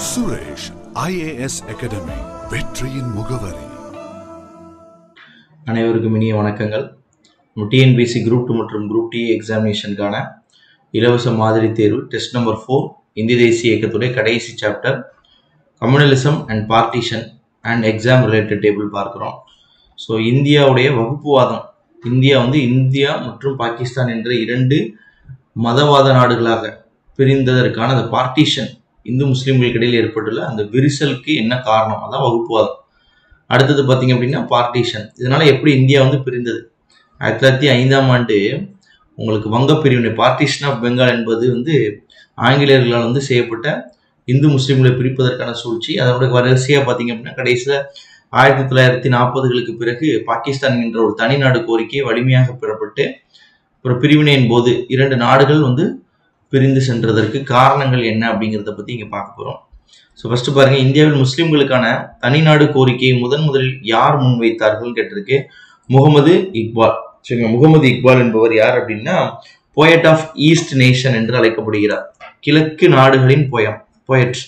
Suresh IAS academy வெற்றியின் முகவரி அனைவருக்கும் இனிய வணக்கங்கள் டிஎன்பிசி குரூப் டூ மற்றும் குரூப் டி எக்ஸாமினேஷனுக்கான இலவச மாதிரி தேர்வு டெஸ்ட் நம்பர் ஃபோர் இந்திய தேசிய இயக்கத்துடைய கடைசி chapter communalism and partition and exam related table பார்க்குறோம் ஸோ இந்தியாவுடைய வகுப்புவாதம் இந்தியா வந்து இந்தியா மற்றும் பாகிஸ்தான் என்ற இரண்டு மதவாத நாடுகளாக பிரிந்ததற்கான அந்த பார்ட்டிஷன் இந்து முஸ்லீம்களுக்கு இடையில் ஏற்பட்டுள்ள அந்த விரிசலுக்கு என்ன காரணம் அதான் வகுப்புவாதம் அடுத்தது பார்த்தீங்க அப்படின்னா பார்ட்டிஷன் இதனால எப்படி இந்தியா வந்து பிரிந்தது ஆயிரத்தி தொள்ளாயிரத்தி ஐந்தாம் ஆண்டு உங்களுக்கு வங்க பிரிவினை பார்ட்டிஷன் ஆஃப் பெங்கால் என்பது வந்து ஆங்கிலேயர்களால் வந்து செய்யப்பட்ட இந்து முஸ்லீம்களை பிரிப்பதற்கான சூழ்ச்சி அதோட வரிசையாக பார்த்தீங்க அப்படின்னா கடைசியில் ஆயிரத்தி தொள்ளாயிரத்தி நாற்பதுகளுக்கு பிறகு பாகிஸ்தான் என்ற ஒரு தனிநாடு கோரிக்கை வலிமையாக பெறப்பட்டு ஒரு பிரிவினையின் போது இரண்டு நாடுகள் வந்து பிரிந்து சென்றதற்கு காரணங்கள் என்ன அப்படிங்கிறத பற்றி இங்கே பார்க்க போகிறோம் ஸோ ஃபர்ஸ்ட் பாருங்க இந்தியாவில் முஸ்லிம்களுக்கான தனிநாடு கோரிக்கையை முதன் முதலில் யார் முன்வைத்தார்கள் கேட்டிருக்கு முகமது இக்பால் சரிங்க முகமது இக்பால் என்பவர் யார் அப்படின்னா போயட் ஆஃப் ஈஸ்ட் நேஷன் என்று அழைக்கப்படுகிறார் கிழக்கு நாடுகளின் poem poet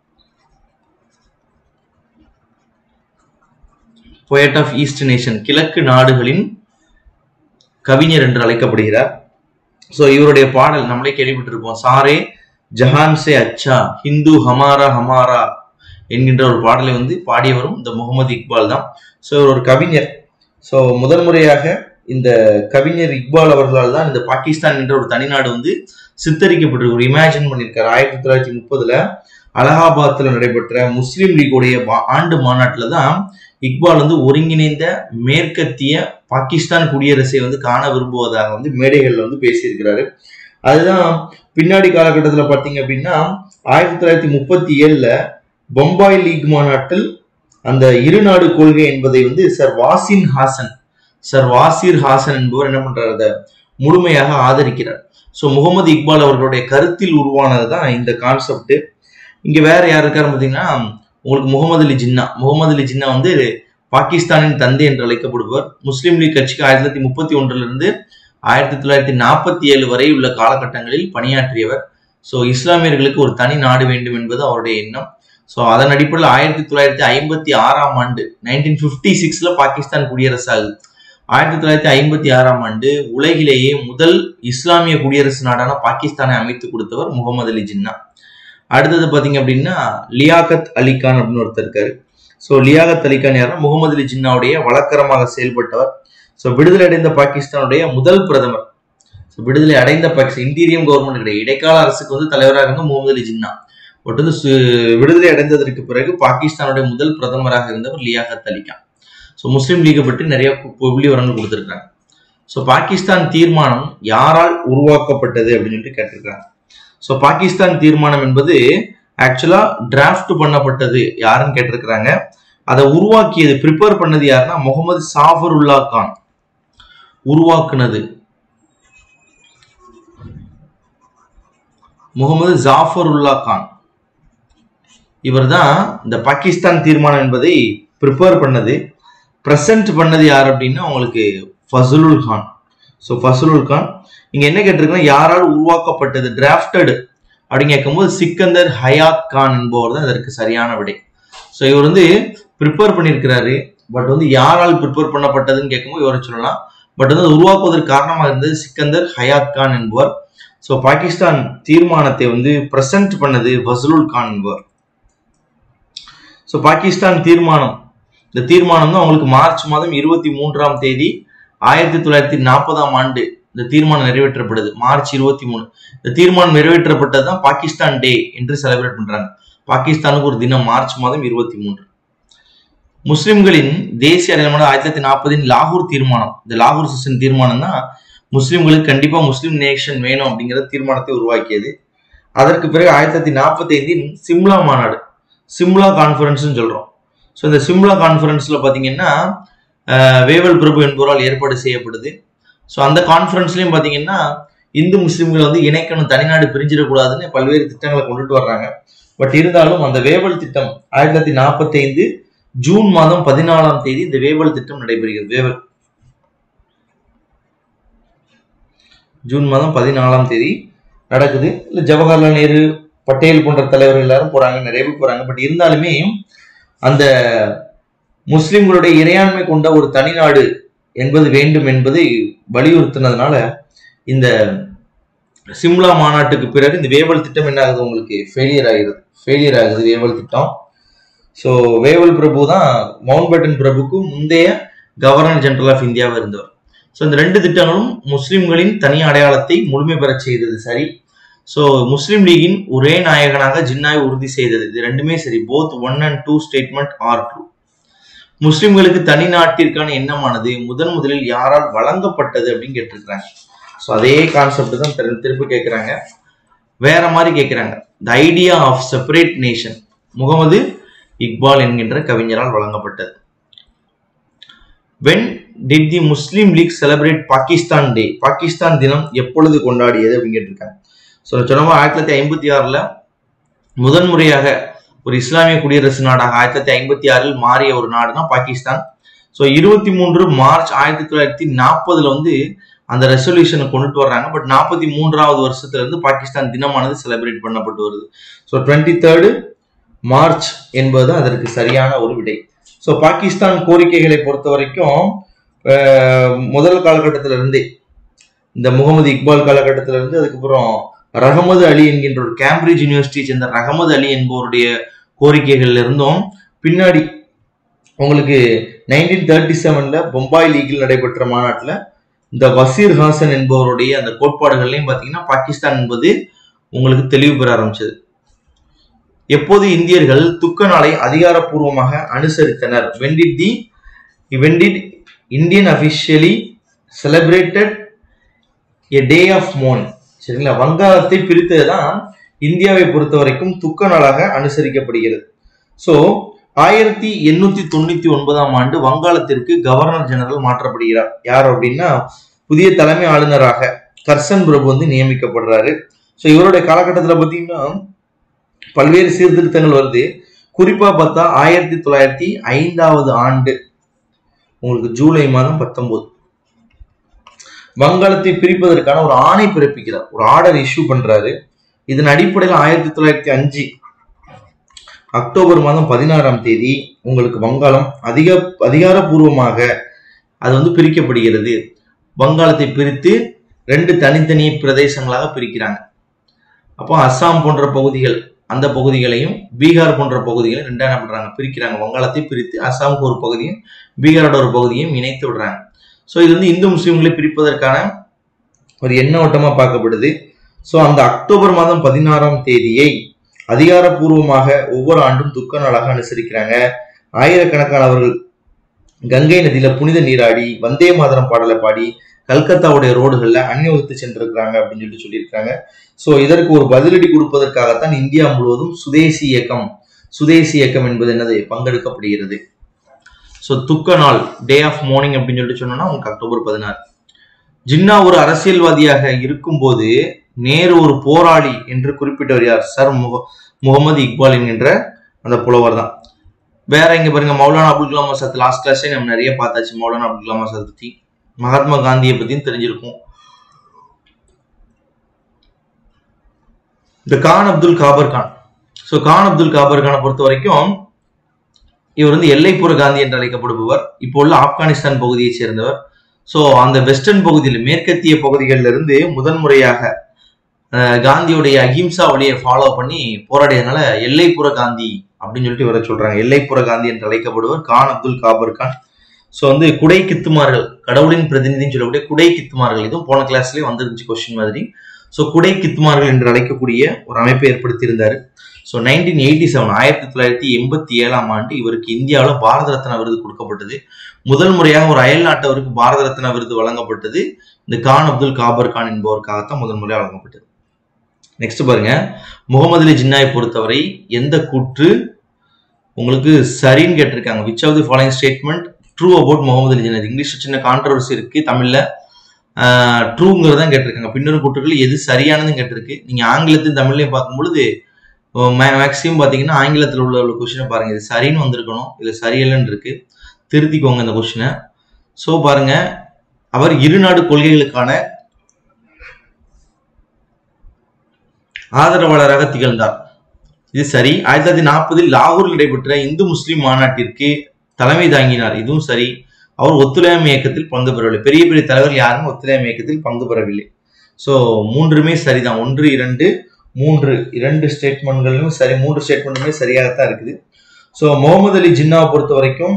poet of east nation கிழக்கு நாடுகளின் கவிஞர் என்று அழைக்கப்படுகிறார் ஸோ இவருடைய பாடல் நம்மளே கேள்விப்பட்டிருப்போம் சாரே ஜஹான் சே அச்சா ஹிந்து ஹமாரா ஹமாரா என்கின்ற ஒரு பாடலை வந்து பாடியவரும் இந்த முகமது இக்பால் தான் ஸோ இவர் ஒரு கவிஞர் ஸோ முதல் முறையாக இந்த கவிஞர் இக்பால் அவர்களால் தான் இந்த பாகிஸ்தான் என்ற ஒரு தனிநாடு வந்து சித்தரிக்கப்பட்டிருக்கு ஒரு இமேஜின் பண்ணியிருக்காரு ஆயிரத்தி தொள்ளாயிரத்தி முப்பதுல அலகாபாத்தில் நடைபெற்ற முஸ்லீம் லீக்குடைய ஆண்டு மாநாட்டில் தான் இக்பால் வந்து ஒருங்கிணைந்த மேற்கத்திய பாகிஸ்தான் குடியரசை வந்து காண விரும்புவதாக வந்து மேடைகளில் வந்து பேசியிருக்கிறாரு அதுதான் பின்னாடி காலகட்டத்தில் பார்த்தீங்க அப்படின்னா ஆயிரத்தி தொள்ளாயிரத்தி முப்பத்தி ஏழுல பொம்பாய் லீக் மாநாட்டில் அந்த இரு நாடு கொள்கை என்பதை வந்து சர் வாசின் ஹாசன் சர் வாசிர் ஹாசன் என்பவர் என்ன பண்றாரு அதை முழுமையாக ஆதரிக்கிறார் ஸோ முகமது இக்பால் அவர்களுடைய கருத்தில் உருவானது தான் இந்த கான்செப்ட் இங்க வேற யார் இருக்காரு பார்த்தீங்கன்னா உங்களுக்கு முகமது அலி ஜின்னா முகமது அலி ஜின்னா வந்து பாகிஸ்தானின் தந்தை என்று அழைக்கப்படுபவர் முஸ்லீம் லீக் கட்சிக்கு ஆயிரத்தி தொள்ளாயிரத்தி முப்பத்தி ஒன்றுல இருந்து ஆயிரத்தி தொள்ளாயிரத்தி நாற்பத்தி ஏழு வரை உள்ள காலகட்டங்களில் பணியாற்றியவர் ஸோ இஸ்லாமியர்களுக்கு ஒரு தனி நாடு வேண்டும் என்பது அவருடைய எண்ணம் ஸோ அதன் அடிப்படையில் ஆயிரத்தி தொள்ளாயிரத்தி ஐம்பத்தி ஆறாம் ஆண்டு நைன்டீன் ஃபிஃப்டி சிக்ஸ்ல பாகிஸ்தான் குடியரசு ஆகுது ஆயிரத்தி தொள்ளாயிரத்தி ஐம்பத்தி ஆறாம் ஆண்டு உலகிலேயே முதல் இஸ்லாமிய குடியரசு நாடான பாகிஸ்தானை அமைத்து கொடுத்தவர் முகமது அலி ஜின்னா அடுத்தது பார்த்தீங்க அப்படின்னா லியாகத் அலிகான் அப்படின்னு ஒருத்தர் இருக்காரு ஸோ லியாகத் அலிகான் யாருன்னா முகமது அலி ஜின்னாவுடைய வழக்கரமாக செயல்பட்டவர் ஸோ விடுதலை அடைந்த பாகிஸ்தானுடைய முதல் பிரதமர் ஸோ விடுதலை அடைந்த பாகிஸ்தான் இன்டீரியம் கவர்மெண்ட் கிடையாது இடைக்கால அரசுக்கு வந்து தலைவராக இருந்த முகமது அலி ஜின்னா பட் வந்து விடுதலை அடைந்ததற்கு பிறகு பாகிஸ்தானுடைய முதல் பிரதமராக இருந்தவர் லியாகத் அலிகான் ஸோ முஸ்லீம் லீகை பற்றி நிறைய புள்ளி உரங்கள் கொடுத்துருக்காங்க ஸோ பாகிஸ்தான் தீர்மானம் யாரால் உருவாக்கப்பட்டது அப்படின்னு சொல்லிட்டு கேட்டிருக்காங்க ஸோ பாகிஸ்தான் தீர்மானம் என்பது ஆக்சுவலா டிராஃப்ட் பண்ணப்பட்டது யாருன்னு கேட்டிருக்கிறாங்க அதை உருவாக்கியது ப்ரிப்பேர் பண்ணது யாருன்னா முகமது சாஃபருல்லா கான் உருவாக்குனது முகமது ஜாஃபருல்லா கான் இவர் தான் இந்த பாகிஸ்தான் தீர்மானம் என்பதை ப்ரிப்பேர் பண்ணது ப்ரெசன்ட் பண்ணது யார் அப்படின்னா உங்களுக்கு ஃபசலுல் கான் ஸோ ஃபசலுல் கான் இங்க என்ன கேட்டிருக்கோம் யாரால் உருவாக்கப்பட்டது டிராஃப்டட் அப்படின்னு கேட்கும்போது சிக்கந்தர் ஹயாத் கான் என்பவர் தான் இதற்கு சரியான விடை ஸோ இவர் வந்து ப்ரிப்பேர் பண்ணியிருக்கிறாரு பட் வந்து யாரால் ப்ரிப்பேர் பண்ணப்பட்டதுன்னு கேட்கும்போது இவரை சொல்லலாம் பட் வந்து உருவாக்குவதற்கு காரணமாக இருந்தது சிக்கந்தர் ஹயாத் கான் என்பவர் ஸோ பாகிஸ்தான் தீர்மானத்தை வந்து பிரசன்ட் பண்ணது ஃபசலுல் கான் என்பவர் ஸோ பாகிஸ்தான் தீர்மானம் இந்த தீர்மானம் தான் அவங்களுக்கு மார்ச் மாதம் இருபத்தி மூன்றாம் தேதி ஆயிரத்தி தொள்ளாயிரத்தி நாற்பதாம் ஆண்டு இந்த தீர்மானம் நிறைவேற்றப்படுது மார்ச் இருபத்தி மூணு இந்த தீர்மானம் நிறைவேற்றப்பட்டது தான் பாகிஸ்தான் டே என்று செலிப்ரேட் பண்றாங்க பாகிஸ்தானுக்கு ஒரு தினம் மார்ச் மாதம் இருபத்தி மூன்று முஸ்லிம்களின் தேசிய அடையாளமான ஆயிரத்தி தொள்ளாயிரத்தி நாற்பதின் லாகூர் தீர்மானம் இந்த லாகூர் செஷன் தீர்மானம் தான் முஸ்லிம்களுக்கு கண்டிப்பா முஸ்லிம் நேஷன் வேணும் அப்படிங்கிற தீர்மானத்தை உருவாக்கியது அதற்கு பிறகு ஆயிரத்தி தொள்ளாயிரத்தி நாற்பத்தி ஐந்தின் சிம்லா மாநாடு சிம்லா கான்ஃபரன்ஸ்னு சொல்றோம் ஸோ இந்த சிம்லா கான்ஃபரன்ஸ்ல பாத்தீங்கன்னா வேவல் பிரபு என்பவரால் ஏற்பாடு செய்யப்படுது ஸோ அந்த கான்ஃபரன்ஸ்லையும் பார்த்தீங்கன்னா இந்து முஸ்லீம்களை வந்து இணைக்கணும் தனிநாடு பிரிஞ்சிடக்கூடாதுன்னு பல்வேறு திட்டங்களை கொண்டுட்டு வர்றாங்க பட் இருந்தாலும் அந்த வேவல் திட்டம் ஆயிரத்தி தொள்ளாயிரத்தி நாற்பத்தி ஐந்து ஜூன் மாதம் பதினாலாம் தேதி இந்த வேவல் திட்டம் நடைபெறுகிறது வேவல் ஜூன் மாதம் பதினாலாம் தேதி நடக்குது இல்லை ஜவஹர்லால் நேரு பட்டேல் போன்ற தலைவர்கள் எல்லாரும் போறாங்க நிறைய பேர் போறாங்க பட் இருந்தாலுமே அந்த முஸ்லிம்களுடைய இறையாண்மை கொண்ட ஒரு தனிநாடு என்பது வேண்டும் என்பதை வலியுறுத்தினதுனால இந்த சிம்லா மாநாட்டுக்கு பிறகு இந்த வேவல் திட்டம் என்ன ஆகுது உங்களுக்கு ஃபெயிலியர் ஆகிறது ஃபெயிலியர் ஆகுது வேவல் திட்டம் ஸோ வேவல் பிரபு தான் மவுண்ட் பேட்டன் பிரபுக்கு முந்தைய கவர்னர் ஜெனரல் ஆஃப் இந்தியாவாக இருந்தவர் ஸோ இந்த ரெண்டு திட்டங்களும் முஸ்லிம்களின் தனி அடையாளத்தை முழுமை பெறச் செய்தது சரி ஸோ முஸ்லீம் லீகின் ஒரே நாயகனாக ஜின்னாவை உறுதி செய்தது இது ரெண்டுமே சரி both one and two statement are true முஸ்லிம்களுக்கு தனி நாட்டிற்கான எண்ணமானது முதன் முதலில் யாரால் வழங்கப்பட்டது அப்படின்னு கேட்டிருக்கிறாங்க ஸோ அதே கான்செப்ட் தான் திரு- திருப்பி கேட்குறாங்க வேற மாதிரி கேட்குறாங்க the idea of separate nation Muhammad Iqbal என்கின்ற கவிஞரால் வழங்கப்பட்டது when did the Muslim League celebrate Pakistan day Pakistan தினம் எப்பொழுது கொண்டாடியது அப்படின்னு கேட்டிருக்காங்க ஸோ சொன்னமா ஆயிரத்தி தொள்ளாயிரத்தி ஐம்பத்தி ஆறில் முதன்முறையாக ஒரு இஸ்லாமிய குடியரசு நாடாக ஆயிரத்தி தொள்ளாயிரத்தி ஐம்பத்தி ஆறில் மாறிய ஒரு நாடுனா பாகிஸ்தான் ஸோ இருபத்தி மூன்று மார்ச் ஆயிரத்தி தொள்ளாயிரத்தி நாற்பதுல வந்து அந்த ரெசல்யூஷனை கொண்டுட்டு வர்றாங்க பட் நாற்பத்தி மூன்றாவது வருஷத்துல இருந்து பாகிஸ்தான் தினமானது செலிப்ரேட் பண்ணப்பட்டு வருது ஸோ டுவெண்ட்டி தேர்டு மார்ச் என்பது அதற்கு சரியான ஒரு விடை ஸோ பாகிஸ்தான் கோரிக்கைகளை பொறுத்த வரைக்கும் அஹ், முதல் காலகட்டத்தில இருந்தே இந்த முகமது இக்பால் காலகட்டத்தில இருந்து அதுக்கப்புறம் ரஹமது அலி என்கின்ற ஒரு கேம்பிரிட்ஜ் யூனிவர்சிட்டியை சேர்ந்த ரஹமது அலி என்பவருடைய கோரிக்கைகள்ல இருந்தும் பின்னாடி உங்களுக்கு நைன்டீன் தேர்ட்டி செவன்ல பொம்பாய் லீக்கில் நடைபெற்ற மாநாட்டில் இந்த வசீர் ஹாசன் என்பவருடைய அந்த கோட்பாடுகள்லையும் பார்த்தீங்கன்னா பாகிஸ்தான் என்பது உங்களுக்கு தெளிவு பெற ஆரம்பிச்சது எப்போது இந்தியர்கள் துக்க நாளை அதிகாரப்பூர்வமாக அனுசரித்தனர் when did the when did Indian officially celebrated a day of mourning சரிங்களா வங்காளத்தை பிரித்தது தான் இந்தியாவை பொறுத்த வரைக்கும் துக்க நாளாக அனுசரிக்கப்படுகிறது ஸோ ஆயிரத்தி எண்ணூத்தி தொண்ணூத்தி ஒன்பதாம் ஆண்டு வங்காளத்திற்கு கவர்னர் ஜெனரல் மாற்றப்படுகிறார் யார் அப்படின்னா புதிய தலைமை ஆளுநராக கர்சன் பிரபு வந்து நியமிக்கப்படுறாரு ஸோ இவருடைய காலகட்டத்தில் பார்த்தீங்கன்னா பல்வேறு சீர்திருத்தங்கள் வருது குறிப்பா பார்த்தா ஆயிரத்தி தொள்ளாயிரத்தி ஐந்தாவது ஆண்டு உங்களுக்கு ஜூலை மாதம் பத்தொன்பது வங்காளத்தை பிரிப்பதற்கான ஒரு ஆணை பிறப்பிக்கிறார் ஒரு ஆர்டர் இஷ்யூ பண்றாரு இதன் அடிப்படையில் ஆயிரத்தி தொள்ளாயிரத்தி அஞ்சு அக்டோபர் மாதம் பதினாறாம் தேதி உங்களுக்கு வங்காளம் அதிக அதிகாரப்பூர்வமாக அது வந்து பிரிக்கப்படுகிறது வங்காளத்தை பிரித்து ரெண்டு தனித்தனி பிரதேசங்களாக பிரிக்கிறாங்க அப்போ அஸ்ஸாம் போன்ற பகுதிகள் அந்த பகுதிகளையும் பீகார் போன்ற பகுதிகளையும் ரெண்டா என்ன பண்றாங்க பிரிக்கிறாங்க வங்காளத்தை பிரித்து அஸ்ஸாமுக்கு ஒரு பகுதியும் பீகாரோட ஒரு பகுதியும் இணைத்து விடுறாங்க ஸோ இது வந்து இந்து முஸ்லீம்களை பிரிப்பதற்கான ஒரு எண்ண ஓட்டமா பார்க்கப்படுது ஸோ அந்த அக்டோபர் மாதம் பதினாறாம் தேதியை அதிகாரப்பூர்வமாக ஒவ்வொரு ஆண்டும் துக்க நாளாக அனுசரிக்கிறாங்க ஆயிரக்கணக்கானவர்கள் கங்கை நதியில புனித நீராடி வந்தே மாதரம் பாடலை பாடி கல்கத்தாவுடைய ரோடுகள்ல அணிவகுத்து சென்றிருக்கிறாங்க அப்படின்னு சொல்லிட்டு சொல்லியிருக்காங்க ஸோ இதற்கு ஒரு பதிலடி கொடுப்பதற்காகத்தான் இந்தியா முழுவதும் சுதேசி இயக்கம் சுதேசி இயக்கம் என்பது என்னது பங்கெடுக்கப்படுகிறது ஸோ துக்க நாள் டே ஆஃப் மார்னிங் அப்படின்னு சொல்லிட்டு சொன்னோம்னா உங்களுக்கு அக்டோபர் பதினாறு ஜின்னா ஒரு அரசியல்வாதியாக இருக்கும்போது நேரு ஒரு போராளி என்று குறிப்பிட்டவர் யார் சர் முக முகமது இக்பால் என்கின்ற அந்த புலவர் தான் வேற இங்க பாருங்க மௌலானா அபுல் கலாம் ஆசாத் லாஸ்ட் கிளாஸே நம்ம நிறைய பார்த்தாச்சு மௌலானா அபுல் கலாம் ஆசாத் பத்தி மகாத்மா காந்தியை பத்தியும் தெரிஞ்சிருக்கும் இந்த கான் அப்துல் காபர் கான் ஸோ கான் அப்துல் காபர் கானை பொறுத்த வரைக்கும் இவர் வந்து எல்லைப்புற காந்தி என்று அழைக்கப்படுபவர் இப்போ உள்ள ஆப்கானிஸ்தான் பகுதியைச் சேர்ந்தவர் ஸோ அந்த வெஸ்டர்ன் பகுதியில் மேற்கத்திய பகுதிகளில் இருந்து முதன்முறையாக அஹ், காந்தியுடைய அகிம்சா வழியை ஃபாலோ பண்ணி போராடியதுனால எல்லைப்புற காந்தி அப்படின்னு சொல்லிட்டு இவரை சொல்றாங்க எல்லைப்புற காந்தி என்று அழைக்கப்படுவர் கான் அப்துல் காபர் கான் ஸோ வந்து குடை கித்துமார்கள் கடவுளின் பிரதிநிதின்னு சொல்லக்கூடிய குடை கித்துமார்கள் இதுவும் போன கிளாஸ்லேயே வந்துருந்துச்சு கொஸ்டின் மாதிரி ஸோ குடை கித்துமார்கள் என்று அழைக்கக்கூடிய ஒரு அமைப்பை ஏற்படுத்தியிருந்தார் ஸோ நைன்டீன் எயிட்டி செவன் ஆயிரத்தி தொள்ளாயிரத்தி எண்பத்தி ஏழாம் ஆண்டு இவருக்கு இந்தியாவில் பாரத ரத்னா விருது கொடுக்கப்பட்டது முதல் முறையாக ஒரு அயல் நாட்டவருக்கு பாரத ரத்னா விருது வழங்கப்பட்டது இந்த கான் அப்துல் காபர் கான் என்பவருக்காகத்தான் முதல் முறையாக வழங்கப்பட்டது நெக்ஸ்ட் பாருங்க முகமது அலி ஜின்னாவை பொறுத்தவரை எந்த கூற்று உங்களுக்கு சரின்னு கேட்டிருக்காங்க which of the following statement true about Muhammad Ali Jinnah English சின்ன கான்ட்ரவர்சி இருக்கு தமிழ்ல ட்ரூங்கிறதான் கேட்டிருக்காங்க பின்னரும் கூற்றுகள் எது சரியானதுன்னு கேட்டிருக்கு நீங்க ஆங்கிலத்தையும் தமிழ்லையும் பார்க்கும் பொழுது மேக்ஸிமம் பார்த்தீங்கன்னா ஆங்கிலத்தில் உள்ள உள்ள கொஸ்டினை பாருங்க இது சரின்னு வந்திருக்கணும் இல்லை சரியில்லைன்னு இருக்கு திருத்திக்கோங்க இந்த கொஸ்டினை ஸோ பாருங்க அவர் இருநாடு கொள்கைகளுக்கான ஆதரவாளராக திகழ்ந்தார் இது சரி ஆயிரத்தி தொள்ளாயிரத்தி நாற்பதில் லாகூரில் நடைபெற்ற இந்து முஸ்லிம் மாநாட்டிற்கு தலைமை தாங்கினார் இதுவும் சரி அவர் ஒத்துழையாமை இயக்கத்தில் பங்கு பெறவில்லை பெரிய பெரிய தலைவர் யாரும் ஒத்துழையாமை இயக்கத்தில் பங்கு பெறவில்லை ஸோ மூன்றுமே சரிதான் ஒன்று இரண்டு மூன்று இரண்டு ஸ்டேட்மெண்ட்களும் சரி மூன்று ஸ்டேட்மெண்ட்டுமே சரியாகத்தான் இருக்குது ஸோ முகமது அலி ஜின்னாவை பொறுத்த வரைக்கும்